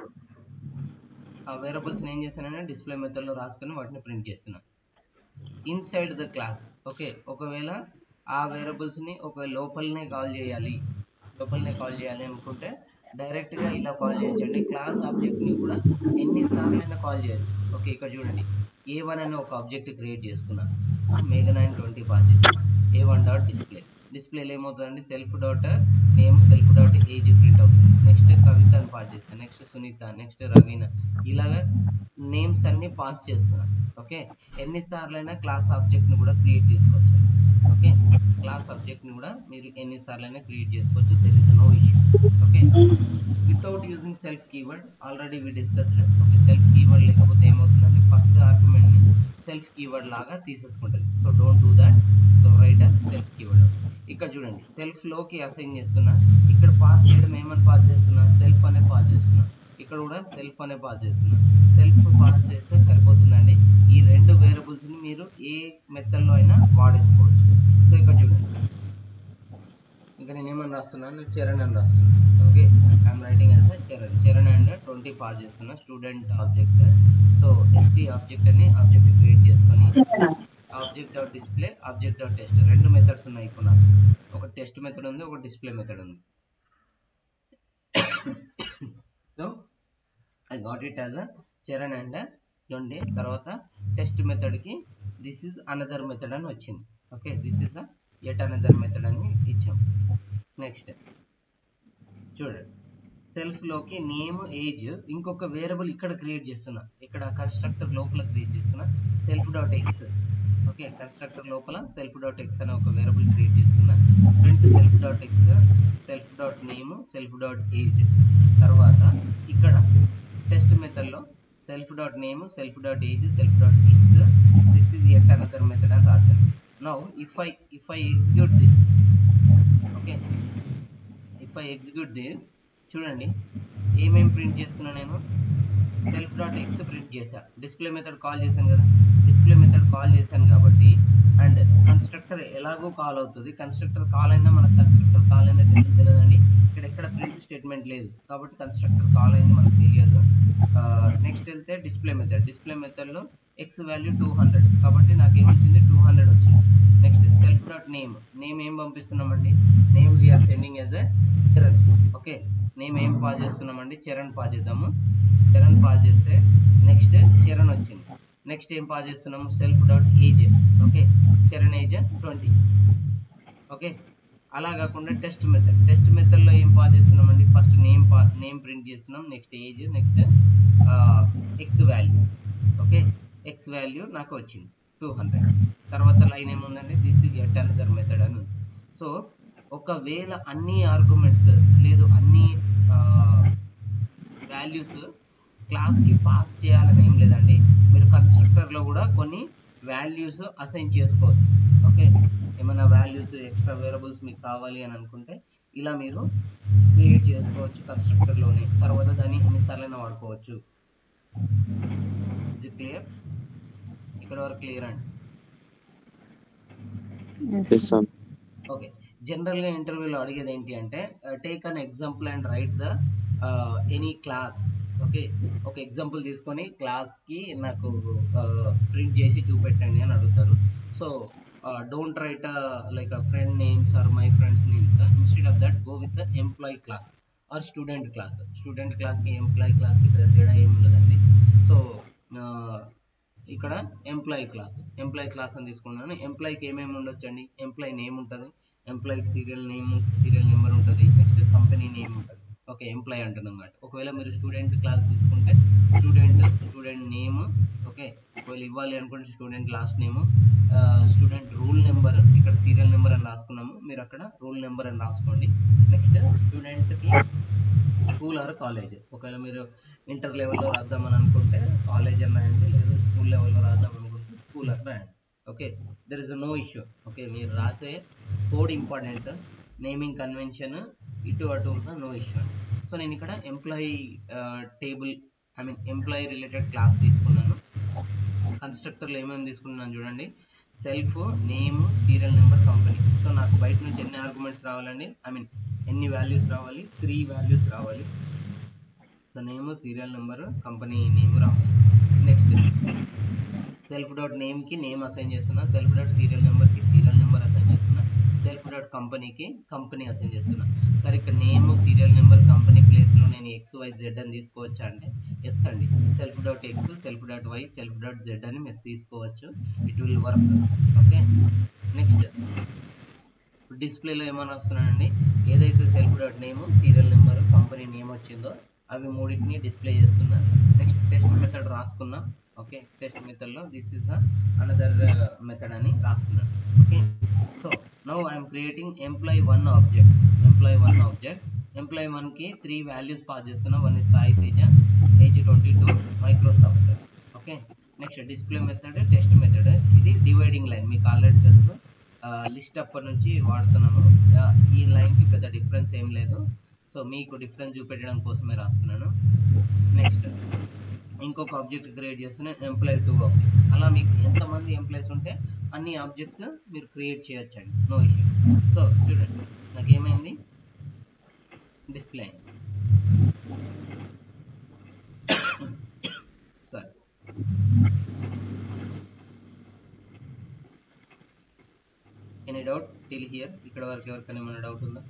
ఆ వేరియబుల్స్ని ఏం చేశానంటే డిస్ప్లే మెథడ్లో రాసుకొని వాటిని ప్రింట్ చేస్తున్నాను ఇన్సైడ్ ద క్లాస్ ఓకే ఒకవేళ ఆ వేరియబుల్స్ని ఒక లోపలనే కాల్ చేయాలి లోపలనే కాల్ చేయాలి అనుకుంటే డైరెక్ట్గా ఇలా కాల్ చేయొచ్చండి క్లాస్ ఆబ్జెక్ట్ని కూడా ఎన్నిసార్లు అయినా కాల్ చేయొచ్చు ఓకే ఇక్కడ చూడండి ఏ వన్ అనే ఒక ఆబ్జెక్ట్ క్రియేట్ చేసుకున్నాను మేఘ నైన్ ట్వంటీ పాస్ చేసి ఏ వన్ డాట్ డిస్ప్లే డిస్ప్లేలో ఏమవుతుందండి self dot name self dot age print అవుతుంది నెక్స్ట్ కవిత అని పాస్ చేస్తాను నెక్స్ట్ సునీత నెక్స్ట్ రవీన ఇలాగా నేమ్స్ అన్ని పాస్ చేస్తున్నాను ఓకే ఎన్నిసార్లు అయినా క్లాస్ ఆబ్జెక్ట్ని కూడా క్రియేట్ చేసుకోవచ్చు ఓకే క్లాస్ ఆబ్జెక్ట్ని కూడా మీరు ఎన్నిసార్లు అయినా క్రియేట్ చేసుకోవచ్చు there is no issue okay without using self keyword already we discussed okay self keyword లేకపోతే ఏమవుతుందంటే ఫస్ట్ ఆర్గ్యుమెంట్ని సెల్ఫ్ కీవర్డ్ లాగా తీసేసుకుంటుంది so don't do that so write self keyword ఇక్కడ చూడండి సెల్ఫ్ లోకి అసైన్ చేస్తున్నా ఇక్కడ పాస్ చేయడం ఏమని పాస్ చేస్తున్నా సెల్ఫ్ అనే పాస్ చేస్తున్నా ఇక్కడ కూడా సెల్ఫ్ అనే పాస్ చేస్తున్నా సెల్ఫ్ పాస్ చేస్తే సరిపోతుందండి ఈ రెండు వేరియబుల్స్ ని మీరు ఏ మెథడ్లో అయినా వాడేసుకోవచ్చు సో ఇక్కడ చూడండి ఇంకా నేను ఏమని రాస్తున్నాను చరణ్ అని రాస్తున్నాను ఓకే ఐఎమ్ రైటింగ్ అంటే Charan Charan and twenty pass చేస్తున్నా student object so ST object అని ఆబ్జెక్ట్ క్రియేట్ చేసుకొని object dot display object dot test రెండు మెథడ్స్ ఉన్నాయి ఇప్పుడు నాకు ఒక టెస్ట్ మెథడ్ ఉంది ఒక డిస్ప్లే మెథడ్ ఉంది so I got it as a Charan and twenty తర్వాత టెస్ట్ మెథడ్కి దిస్ ఈజ్ అనదర్ మెథడ్ అని వచ్చింది okay this is a at another method అని ఇచ్చాం నెక్స్ట్ చూడండి సెల్ఫ్లోకి నేమ్ ఏజ్ ఇంకొక వేరియబుల్ ఇక్కడ క్రియేట్ చేస్తున్నా ఇక్కడ కన్స్ట్రక్టర్ లోపల క్రియేట్ చేస్తున్నా self dot x okay constructor లోపల సెల్ఫ్ డాట్ ఎక్స్ అనే ఒక వేరియబుల్ క్రియేట్ చేస్తున్నా print self dot x self dot name self dot age తర్వాత ఇక్కడ టెస్ట్ మెథడ్లో self dot name self dot age self dot x this is at another method అని రాశాను now if I if I execute this okay if I execute this చూడండి ఏమేమి ప్రింట్ చేస్తున్నా నేను సెల్ఫ్ డాట్ ఎక్స్ ప్రింట్ చేశా display method call చేశాను కదా డిస్ప్లే మెథడ్ కాల్ చేశాను కాబట్టి అండ్ కన్స్ట్రక్టర్ ఎలాగో కాల్ అవుతుంది కన్స్ట్రక్టర్ కాల్ అయినా మనకు కన్స్ట్రక్టర్ కాల్ అయినట్టు ఎందుకు తెలియదండి ఇక్కడ ఎక్కడ ప్రింట్ స్టేట్మెంట్ లేదు కాబట్టి కన్స్ట్రక్టర్ కాల్ అయింది మనకు తెలియదు నెక్స్ట్ వెళ్తే డిస్ప్లే మెథడ్ డిస్ప్లే మెథడ్లో ఎక్స్ వాల్యూ టూ హండ్రెడ్ కాబట్టి నాకు ఏమొచ్చింది టూ హండ్రెడ్ వచ్చింది next self dot name name ఏం పంపిస్తున్నామండి name we're sending as a Charan okay name ఏం పాస్ చేస్తున్నామండి చరణ్ పాస్ చేద్దాము చరణ్ పాస్ చేస్తే నెక్స్ట్ చరణ్ వచ్చింది నెక్స్ట్ ఏం పాస్ చేస్తున్నాము self dot age okay Charan age twenty okay అలా కాకుండా టెస్ట్ మెథడ్ టెస్ట్ మెథడ్లో ఏం పాస్ చేస్తున్నామండి ఫస్ట్ నేమ్ పా నేమ్ ప్రింట్ చేస్తున్నాం next age next x value okay x value నాకు వచ్చింది టూ హండ్రెడ్ తర్వాత లైన్ ఏముందండి this is at another method అని ఉంది సో ఒకవేళ అన్ని ఆర్గ్యుమెంట్స్ లేదు అన్ని వాల్యూస్ క్లాస్కి పాస్ చేయాలని ఏం లేదండి మీరు కన్స్ట్రక్టర్లో కూడా కొన్ని వాల్యూస్ అసైన్ చేసుకోవచ్చు ఓకే ఏమైనా వాల్యూస్ ఎక్స్ట్రా వేరబుల్స్ మీకు కావాలి అని అనుకుంటే ఇలా మీరు క్రియేట్ చేసుకోవచ్చు కన్స్ట్రక్టర్లోనే తర్వాత దాన్ని ఎన్నిసార్లైనా వాడుకోవచ్చు ఇజ్ క్లియర్ ఇక్కడ వరకు క్లియర్ అండి ఎస్ సార్ ఓకే జనరల్గా ఇంటర్వ్యూలో అడిగేది ఏంటి అంటే take an example and write the any class okay ఒక ఎగ్జాంపుల్ తీసుకొని క్లాస్కి నాకు ప్రింట్ చేసి చూపెట్టండి అని అడుగుతారు so don't write like friend names or my friends names instead of that go with the employee class or student class student క్లాస్కి employee క్లాస్కి పెద్ద తేడా ఏమి ఉండదండి సో ఇక్కడ ఎంప్లాయీ క్లాస్ ఎంప్లాయీ క్లాస్ అని తీసుకున్నాను ఎంప్లాయీకి ఏమేమి ఉండొచ్చు అండి ఎంప్లాయీ నేమ్ ఉంటుంది ఎంప్లాయీకి సీరియల్ నేమ్ సీరియల్ నెంబర్ ఉంటుంది నెక్స్ట్ కంపెనీ నేమ్ ఉంటుంది ఓకే ఎంప్లాయీ అంటున్నాం కాబట్టి ఒకవేళ మీరు స్టూడెంట్ క్లాస్ తీసుకుంటే స్టూడెంట్ స్టూడెంట్ నేమ్ ఓకే ఒకవేళ ఇవ్వాలి అనుకుంటే student last name student roll number ఇక్కడ సీరియల్ నెంబర్ అని రాసుకున్నాము మీరు అక్కడ రూల్ నెంబర్ అని రాసుకోండి నెక్స్ట్ స్టూడెంట్కి స్కూల్ ఆర్ కాలేజ్ ఒకవేళ మీరు ఇంటర్ లెవెల్లో రాద్దామని అనుకుంటే కాలేజ్ అని రాయండి లేదు స్కూల్ లెవెల్లో రాద్దాం అనుకుంటే స్కూల్ అని రాయండి okay there is no issue okay మీరు రాసే కోడ్ ఇంపార్టెంట్ నేమింగ్ కన్వెన్షన్ ఇటు అటు ఉన్న నో ఇష్యూ అండి సో నేను ఇక్కడ employee table I mean employee related class తీసుకున్నాను కన్స్ట్రక్టర్లు ఏమేమి తీసుకున్నాను చూడండి self name serial number company so నాకు బయట నుంచి ఎన్ని ఆర్గ్యుమెంట్స్ రావాలండి ఐ మీన్ ఎన్ని వాల్యూస్ రావాలి త్రీ వాల్యూస్ రావాలి so name serial number company name రావాలి నెక్స్ట్ సెల్ఫ్ డాట్ నేమ్కి నేమ్ అసైన్ చేస్తున్నా సెల్ఫ్ డాట్ సీరియల్ నెంబర్కి సీరియల్ నెంబర్ అసైన్ చేస్తున్నా సెల్ఫ్ డాట్ కంపెనీకి కంపెనీ అసైన్ చేస్తున్నా సరే ఇక్కడ నేమ్ సీరియల్ నెంబర్ కంపెనీ ప్లేస్లో నేను ఎక్స్ వై జెడ్ అని తీసుకోవచ్చా అంటే ఎస్ అండి self dot x self dot y self dot z అని మీరు తీసుకోవచ్చు it will work okay next డిస్ప్లేలో ఏమైనా వస్తున్నాయండి ఏదైతే self dot name serial number company name వచ్చిందో అవి మూడింటిని డిస్ప్లే చేస్తున్నా నెక్స్ట్ టెస్ట్ మెథడ్ రాసుకున్నా ఓకే టెస్ట్ మెథడ్లో this is the another method అని రాసుకున్నాను okay so now I'm creating employee one object employee one object employee వన్కి త్రీ వాల్యూస్ పాస్ చేస్తున్నా one is Sai Teja age twenty two Microsoft okay next display method test method ఇది dividing line మీకు already తెలుసు list అప్పటి నుంచి వాడుతున్నాను ఆ, ఈ లైన్కి పెద్ద డిఫరెన్స్ ఏం లేదు సో మీకు డిఫరెన్స్ చూపెట్టడం కోసమే రాస్తున్నాను నెక్స్ట్ ఇంకొక ఆబ్జెక్ట్ క్రియేట్ చేస్తున్నా ఎంప్లాయీ టూ ఆబ్జెక్ట్ అలా మీకు ఎంతమంది ఎంప్లాయీస్ ఉంటే అన్ని ఆబ్జెక్ట్స్ మీరు క్రియేట్ చేయొచ్చండి నో ఇష్యూ సో చూడండి నాకు ఏమైంది డిస్ప్లే అయింది సరే ఎనీ డౌట్ టిల్ హియర్ ఇక్కడ వరకు ఎవరికైనా ఏమైనా డౌట్ ఉందా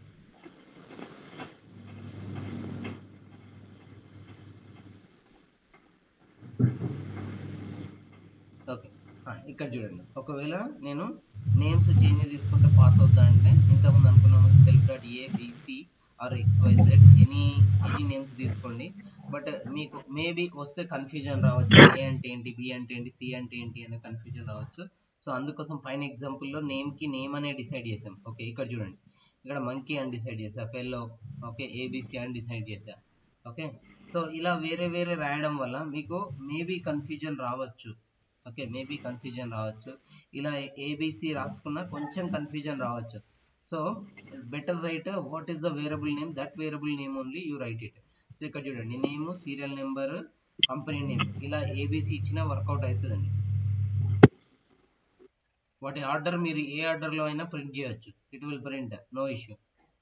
ఓకే ఇక్కడ చూడండి ఒకవేళ నేను నేమ్స్ చేంజ్ తీసుకుంటే పాస్ అవుతా అంటే ఇంతకుముందు అనుకున్నాము self dot a BC or x y z any any names తీసుకోండి బట్ మీకు మేబీ వస్తే కన్ఫ్యూజన్ రావచ్చు ఏ అంటే ఏంటి బి అంటే ఏంటి సి అంటే ఏంటి అనే కన్ఫ్యూజన్ రావచ్చు సో అందుకోసం పైన ఎగ్జాంపుల్లో నేమ్కి నేమ్ అనే డిసైడ్ చేసాం ఓకే ఇక్కడ చూడండి ఇక్కడ మంకీ అని డిసైడ్ చేసా ఫెల్లో ఓకే ఏబిసి అని డిసైడ్ చేసా ఓకే సో ఇలా వేరే వేరే రాయడం వల్ల మీకు మేబీ కన్ఫ్యూజన్ రావచ్చు ఓకే మేబీ కన్ఫ్యూజన్ రావచ్చు ఇలా ఏబిసి రాసుకున్నా కొంచెం కన్ఫ్యూజన్ రావచ్చు so better write what is the variable name that variable name only you write it so ఇక్కడ చూడండి name serial number company name ఇలా ఏబిసి ఇచ్చినా వర్కౌట్ అవుతుందండి వాటి ఆర్డర్ మీరు ఏ ఆర్డర్లో అయినా ప్రింట్ చేయొచ్చు it will print no issue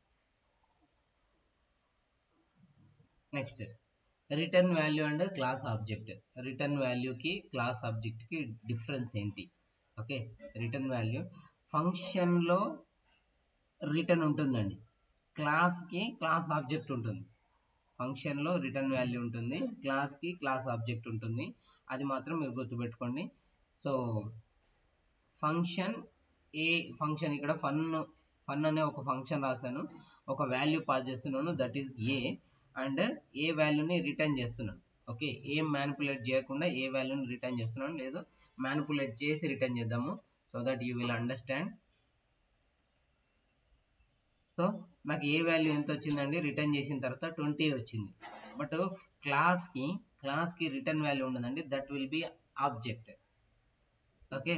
next return value and class object return వాల్యూకి క్లాస్ ఆబ్జెక్ట్కి డిఫరెన్స్ ఏంటి ఓకే రిటర్న్ వాల్యూ ఫంక్షన్లో రిటర్న్ ఉంటుందండి క్లాస్కి క్లాస్ ఆబ్జెక్ట్ ఉంటుంది ఫంక్షన్లో రిటర్న్ వాల్యూ ఉంటుంది క్లాస్కి క్లాస్ ఆబ్జెక్ట్ ఉంటుంది అది మాత్రం మీరు గుర్తుపెట్టుకోండి సో ఫంక్షన్ ఏ ఫంక్షన్ ఇక్కడ ఫన్ ఫన్ అనే ఒక ఫంక్షన్ రాశాను ఒక వాల్యూ పాస్ చేస్తున్నాను that is a and a వాల్యూని రిటర్న్ చేస్తున్నాను ఓకే ఏం మ్యానిపులేట్ చేయకుండా ఏ వాల్యూని రిటర్న్ చేస్తున్నాను లేదు మ్యానిపులేట్ చేసి రిటర్న్ చేద్దాము so that you will understand so నాకు ఏ వాల్యూ ఎంత వచ్చిందండి రిటర్న్ చేసిన తర్వాత ట్వంటీ వచ్చింది బట్ క్లాస్కి క్లాస్కి రిటర్న్ వాల్యూ ఉండదండి that will be object okay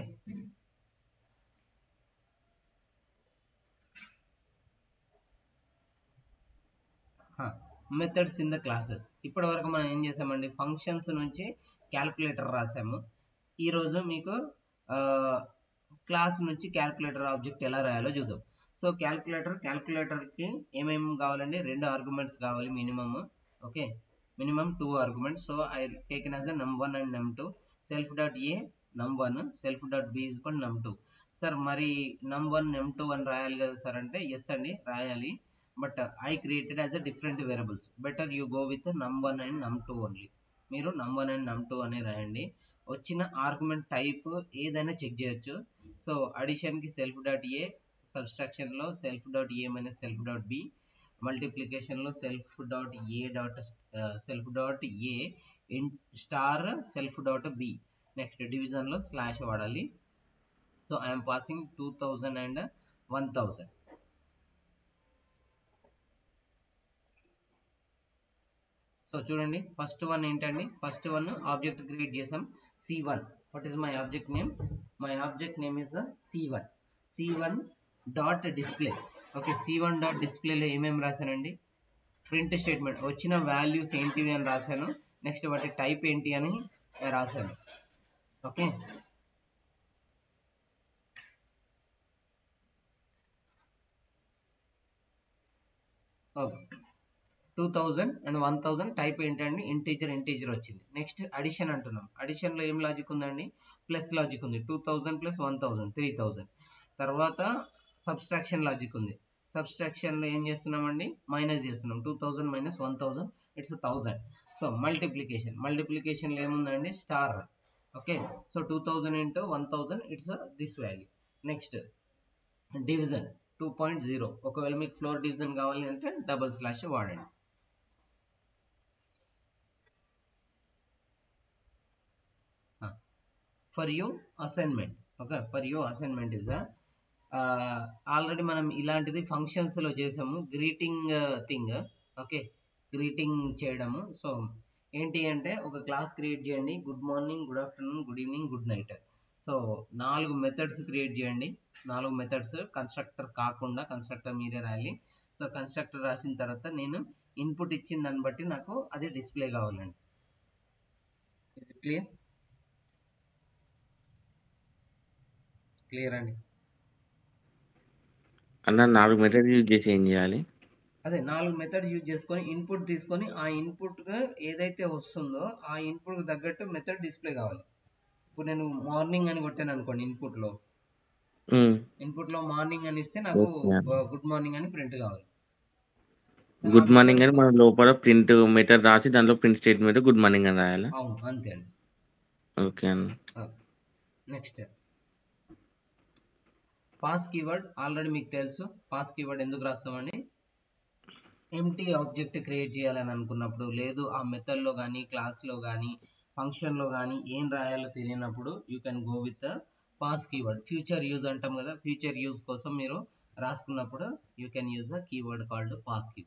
methods in the classes ఇప్పటి వరకు మనం ఏం చేసామండి ఫంక్షన్స్ నుంచి క్యాల్కులేటర్ రాసాము ఈరోజు మీకు క్లాస్ నుంచి క్యాల్కులేటర్ ఆబ్జెక్ట్ ఎలా రాయాలో చూద్దాం సో క్యాల్కులేటర్ క్యాల్కులేటర్కి ఏమేమి కావాలండి రెండు ఆర్గ్యుమెంట్స్ కావాలి minimum okay minimum two arguments so I taken as the num one and num two self dot a num one self dot b is కూడా నమ్ టూ సార్ మరి నమ్ వన్ నమ్ two అని రాయాలి కదా సార్ అంటే yes అండి రాయాలి but I created as a different variables better you go with num one and num two only మీరు num one and num two అనే రాయండి వచ్చిన ఆర్గ్యుమెంట్ టైప్ ఏదైనా చెక్ చేయొచ్చు సో అడిషన్కి సెల్ఫ్ డాట్ ఏ సబ్స్ట్రాక్షన్లో self dot a minus self dot b మల్టిప్లికేషన్లో self dot a dot self dot a in star self dot b next డివిజన్లో slash వాడాలి so I'm passing two thousand and one thousand so చూడండి first one ఏంటండి first one object create చేసాం C one what is my object name my object name is C one C one dot display okay C one dot డిస్ప్లేలో ఏమేమి రాశానండి print statement వచ్చిన values ఏంటివి అని రాశాను నెక్స్ట్ వాటి టైప్ ఏంటి అని రాశాను okay okay two thousand and one thousand type ఏంటండి ఇంటీజర్ ఇంటీజర్ వచ్చింది నెక్స్ట్ అడిషన్ అంటున్నాం అడిషన్లో ఏం లాజిక్ ఉందండి ప్లస్ లాజిక్ ఉంది two thousand plus one thousand three thousand తర్వాత సబ్స్ట్రాక్షన్ లాజిక్ ఉంది సబ్స్ట్రాక్షన్లో ఏం చేస్తున్నామండి మైనస్ చేస్తున్నాం two thousand minus one thousand it's thousand so multiplication మల్టిప్లికేషన్లో ఏముందండి star okay so two thousand into one thousand it's this value next division two point zero ఒకవేళ మీకు ఫ్లోర్ డివిజన్ కావాలి అంటే డబల్ స్లాష్ వాడండి for you assignment okay for you assignment is already మనం ఇలాంటిది ఫంక్షన్స్లో చేసాము గ్రీటింగ్ థింగ్ ఓకే గ్రీటింగ్ చేయడము సో ఏంటి అంటే ఒక క్లాస్ క్రియేట్ చేయండి good morning good afternoon good evening good night so నాలుగు మెథడ్స్ క్రియేట్ చేయండి నాలుగు మెథడ్స్ కన్స్ట్రక్టర్ కాకుండా కన్స్ట్రక్టర్ మీరే రాయాలి సో కన్స్ట్రక్టర్ రాసిన తర్వాత నేను ఇన్పుట్ ఇచ్చిన దాన్ని బట్టి నాకు అది డిస్ప్లే కావాలండి క్లియర్ క్లియర్ అండి అన్న నాలుగు మెథడ్ యూజ్ చేసి ఏం చేయాలి అదే నాలుగు మెథడ్స్ యూజ్ చేసుకొని ఇన్పుట్ తీసుకొని ఆ ఇన్పుట్ ఏదైతే వస్తుందో ఆ ఇన్పుట్ తగ్గట్టు మెథడ్ డిస్ప్లే కావాలి ఇప్పుడు నేను మార్నింగ్ అని కొట్టాను అనుకోండి ఇన్పుట్ లో ఉమ్. ఇన్పుట్ లో మార్నింగ్ అని ఇస్తే నాకు Okay. గుడ్ మార్నింగ్ అని ప్రింట్ కావాలి గుడ్ మార్నింగ్ అని మనం లోపల ప్రింట్ మెథడ్ రాసి దాంట్లో ప్రింట్ స్టేట్మెంట్ గుడ్ మార్నింగ్ అని రాయాలా అవును అంతే అండి ఓకే అన్న నెక్స్ట్ పాస్ కీవర్డ్ ఆల్రెడీ మీకు తెలుసు పాస్ కీవర్డ్ ఎందుకు రాస్తామండి ఎంటీ ఆబ్జెక్ట్ క్రియేట్ చేయాలని అనుకున్నప్పుడు లేదు ఆ మెథడ్లో కానీ క్లాస్లో కానీ ఫంక్షన్లో కానీ ఏం రాయాలో తెలియనప్పుడు you can go with pass keyword future use అంటాం కదా ఫ్యూచర్ యూజ్ కోసం మీరు రాసుకున్నప్పుడు you can use a keyword called pass keyword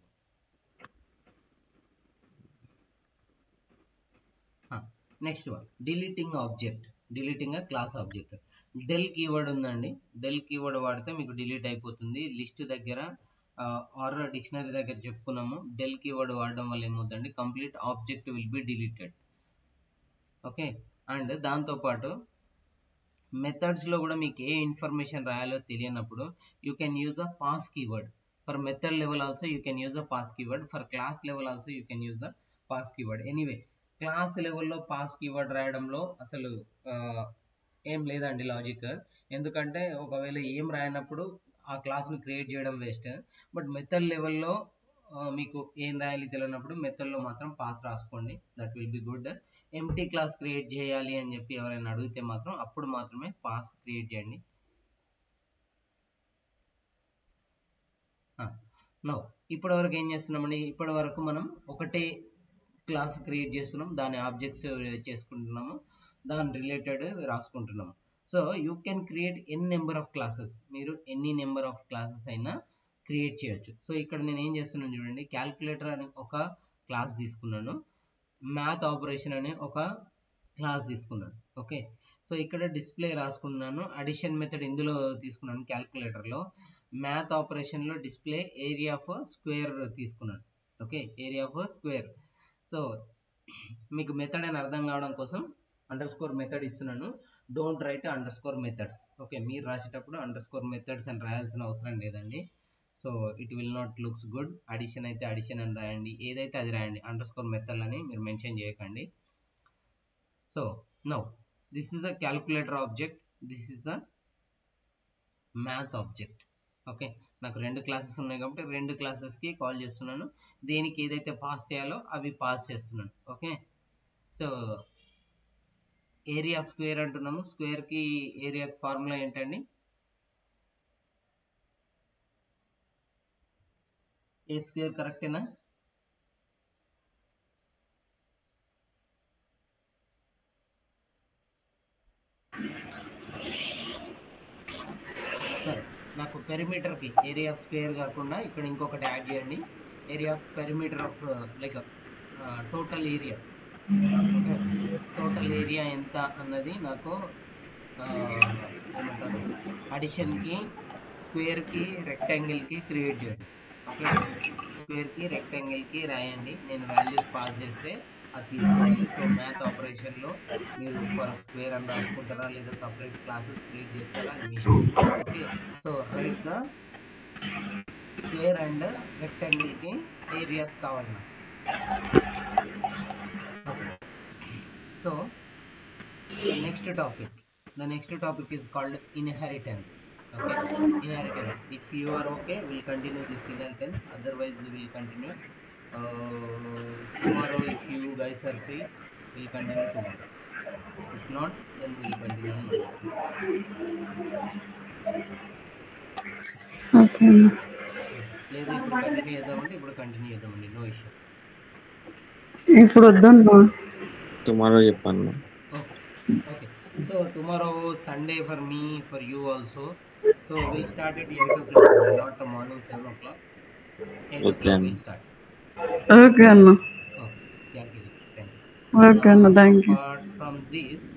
next one deleting object deleting class object del keyword ఉందండి డెల్ కీవర్డ్ వాడితే మీకు డిలీట్ అయిపోతుంది లిస్ట్ దగ్గర ఆర్ డిక్షనరీ దగ్గర చెప్పుకున్నాము డెల్ కీవర్డ్ వాడడం వల్ల ఏమవుతుందండి complete object will be deleted okay and దాంతోపాటు మెథడ్స్లో కూడా మీకు ఏ ఇన్ఫర్మేషన్ రాయాలో తెలియనప్పుడు you can use a pass keyword for method level also you can use a pass keyword for class level also you can use a pass keyword anyway class లెవెల్లో pass keyword రాయడంలో అసలు ఆ, ఏం లేదండి logic ఎందుకంటే ఒకవేళ ఏం రాయనప్పుడు ఆ క్లాస్ను క్రియేట్ చేయడం వేస్ట్ బట్ మెథడ్ లెవెల్లో మీకు ఏం రాయాలి తెలియనప్పుడు మెథడ్లో మాత్రం పాస్ రాసుకోండి that will be good empty class create చేయాలి అని చెప్పి ఎవరైనా అడిగితే మాత్రం అప్పుడు మాత్రమే పాస్ క్రియేట్ చేయండి నో ఇప్పటి వరకు ఏం చేస్తున్నామండి ఇప్పటి వరకు మనం ఒకటే క్లాస్ క్రియేట్ చేస్తున్నాం దాని ఆబ్జెక్ట్స్ చేసుకుంటున్నాము దాని రిలేటెడ్ రాసుకుంటున్నాము so you can create N number of classes మీరు ఎన్ని నెంబర్ ఆఫ్ క్లాసెస్ అయినా క్రియేట్ చేయొచ్చు సో ఇక్కడ నేను ఏం చేస్తున్నాను చూడండి క్యాల్కులేటర్ అని ఒక క్లాస్ తీసుకున్నాను మ్యాథ్ ఆపరేషన్ అనే ఒక క్లాస్ తీసుకున్నాను ఓకే సో ఇక్కడ డిస్ప్లే రాసుకున్నాను అడిషన్ మెథడ్ ఇందులో తీసుకున్నాను క్యాల్కులేటర్లో మ్యాథ్ ఆపరేషన్లో డిస్ప్లే ఏరియా ఆఫ్ స్క్వేర్ తీసుకున్నాను okay area of square so మీకు మెథడ్ అని అర్థం కావడం కోసం అండర్ స్కోర్ మెథడ్ ఇస్తున్నాను don't write underscore methods okay మీరు రాసేటప్పుడు అండర్ స్కోర్ మెథడ్స్ అని రాయాల్సిన అవసరం లేదండి so it will not looks good addition అయితే అడిషన్ అని రాయండి ఏదైతే అది రాయండి అండర్ స్కోర్ మెథడ్ అని మీరు మెన్షన్ చేయకండి so no this is a calculator object this is a math object okay నాకు రెండు క్లాసెస్ ఉన్నాయి కాబట్టి రెండు క్లాసెస్కి కాల్ చేస్తున్నాను దేనికి ఏదైతే పాస్ చేయాలో అవి పాస్ చేస్తున్నాను okay so area of square అంటున్నాము స్క్వేర్కి ఏరియా ఫార్ములా ఏంటండి ఏ స్క్వేర్ కరెక్టేనా సరే నాకు పెరిమీటర్కి ఏరియా ఆఫ్ స్క్వేర్ కాకుండా ఇక్కడ ఇంకొకటి యాడ్ చేయండి area of perimeter of like total area total area ఎంత అన్నది నాకు ఆ, ఏమంటారు అడిషన్కి స్క్వేర్కి రెక్టాంగిల్కి క్రియేట్ చేయండి ఓకే స్క్వేర్కి రెక్టాంగిల్కి రాయండి నేను వాల్యూస్ పాస్ చేస్తే అది తీసుకోవాలి సో మ్యాథ్ ఆపరేషన్లో మీరు ఫర్ స్క్వేర్ అని రాసుకుంటారా లేదా సపరేట్ క్లాసెస్ క్రియేట్ చేస్తారా అది మీ ఇష్టం okay so write the square and రెక్టాంగిల్కి ఏరియాస్ కావాలి నాకు Okay. So, the next topic. The next topic is called inheritance. Okay. Inheritance. If you are okay, we'll continue this inheritance. Otherwise, we will continue. Uh, tomorrow, if you guys are free, we'll continue tomorrow. If not, then we'll continue. Monday. Okay అన్న లేదా ఇప్పుడు continue చేద్దామంటే ఇప్పుడు continue చేద్దామండి no issue ఇప్పుడు వద్దన్నా tomorrow చెప్పాను Okay. Okay. So tomorrow Sunday for me, for you also. So we'll start at eight o'clock, not the morning seven o'clock. Eight Okay. o'clock we'll start. Okay అన్న Okay. Thank you. Thank you. Okay అన్న thank you Apart from this,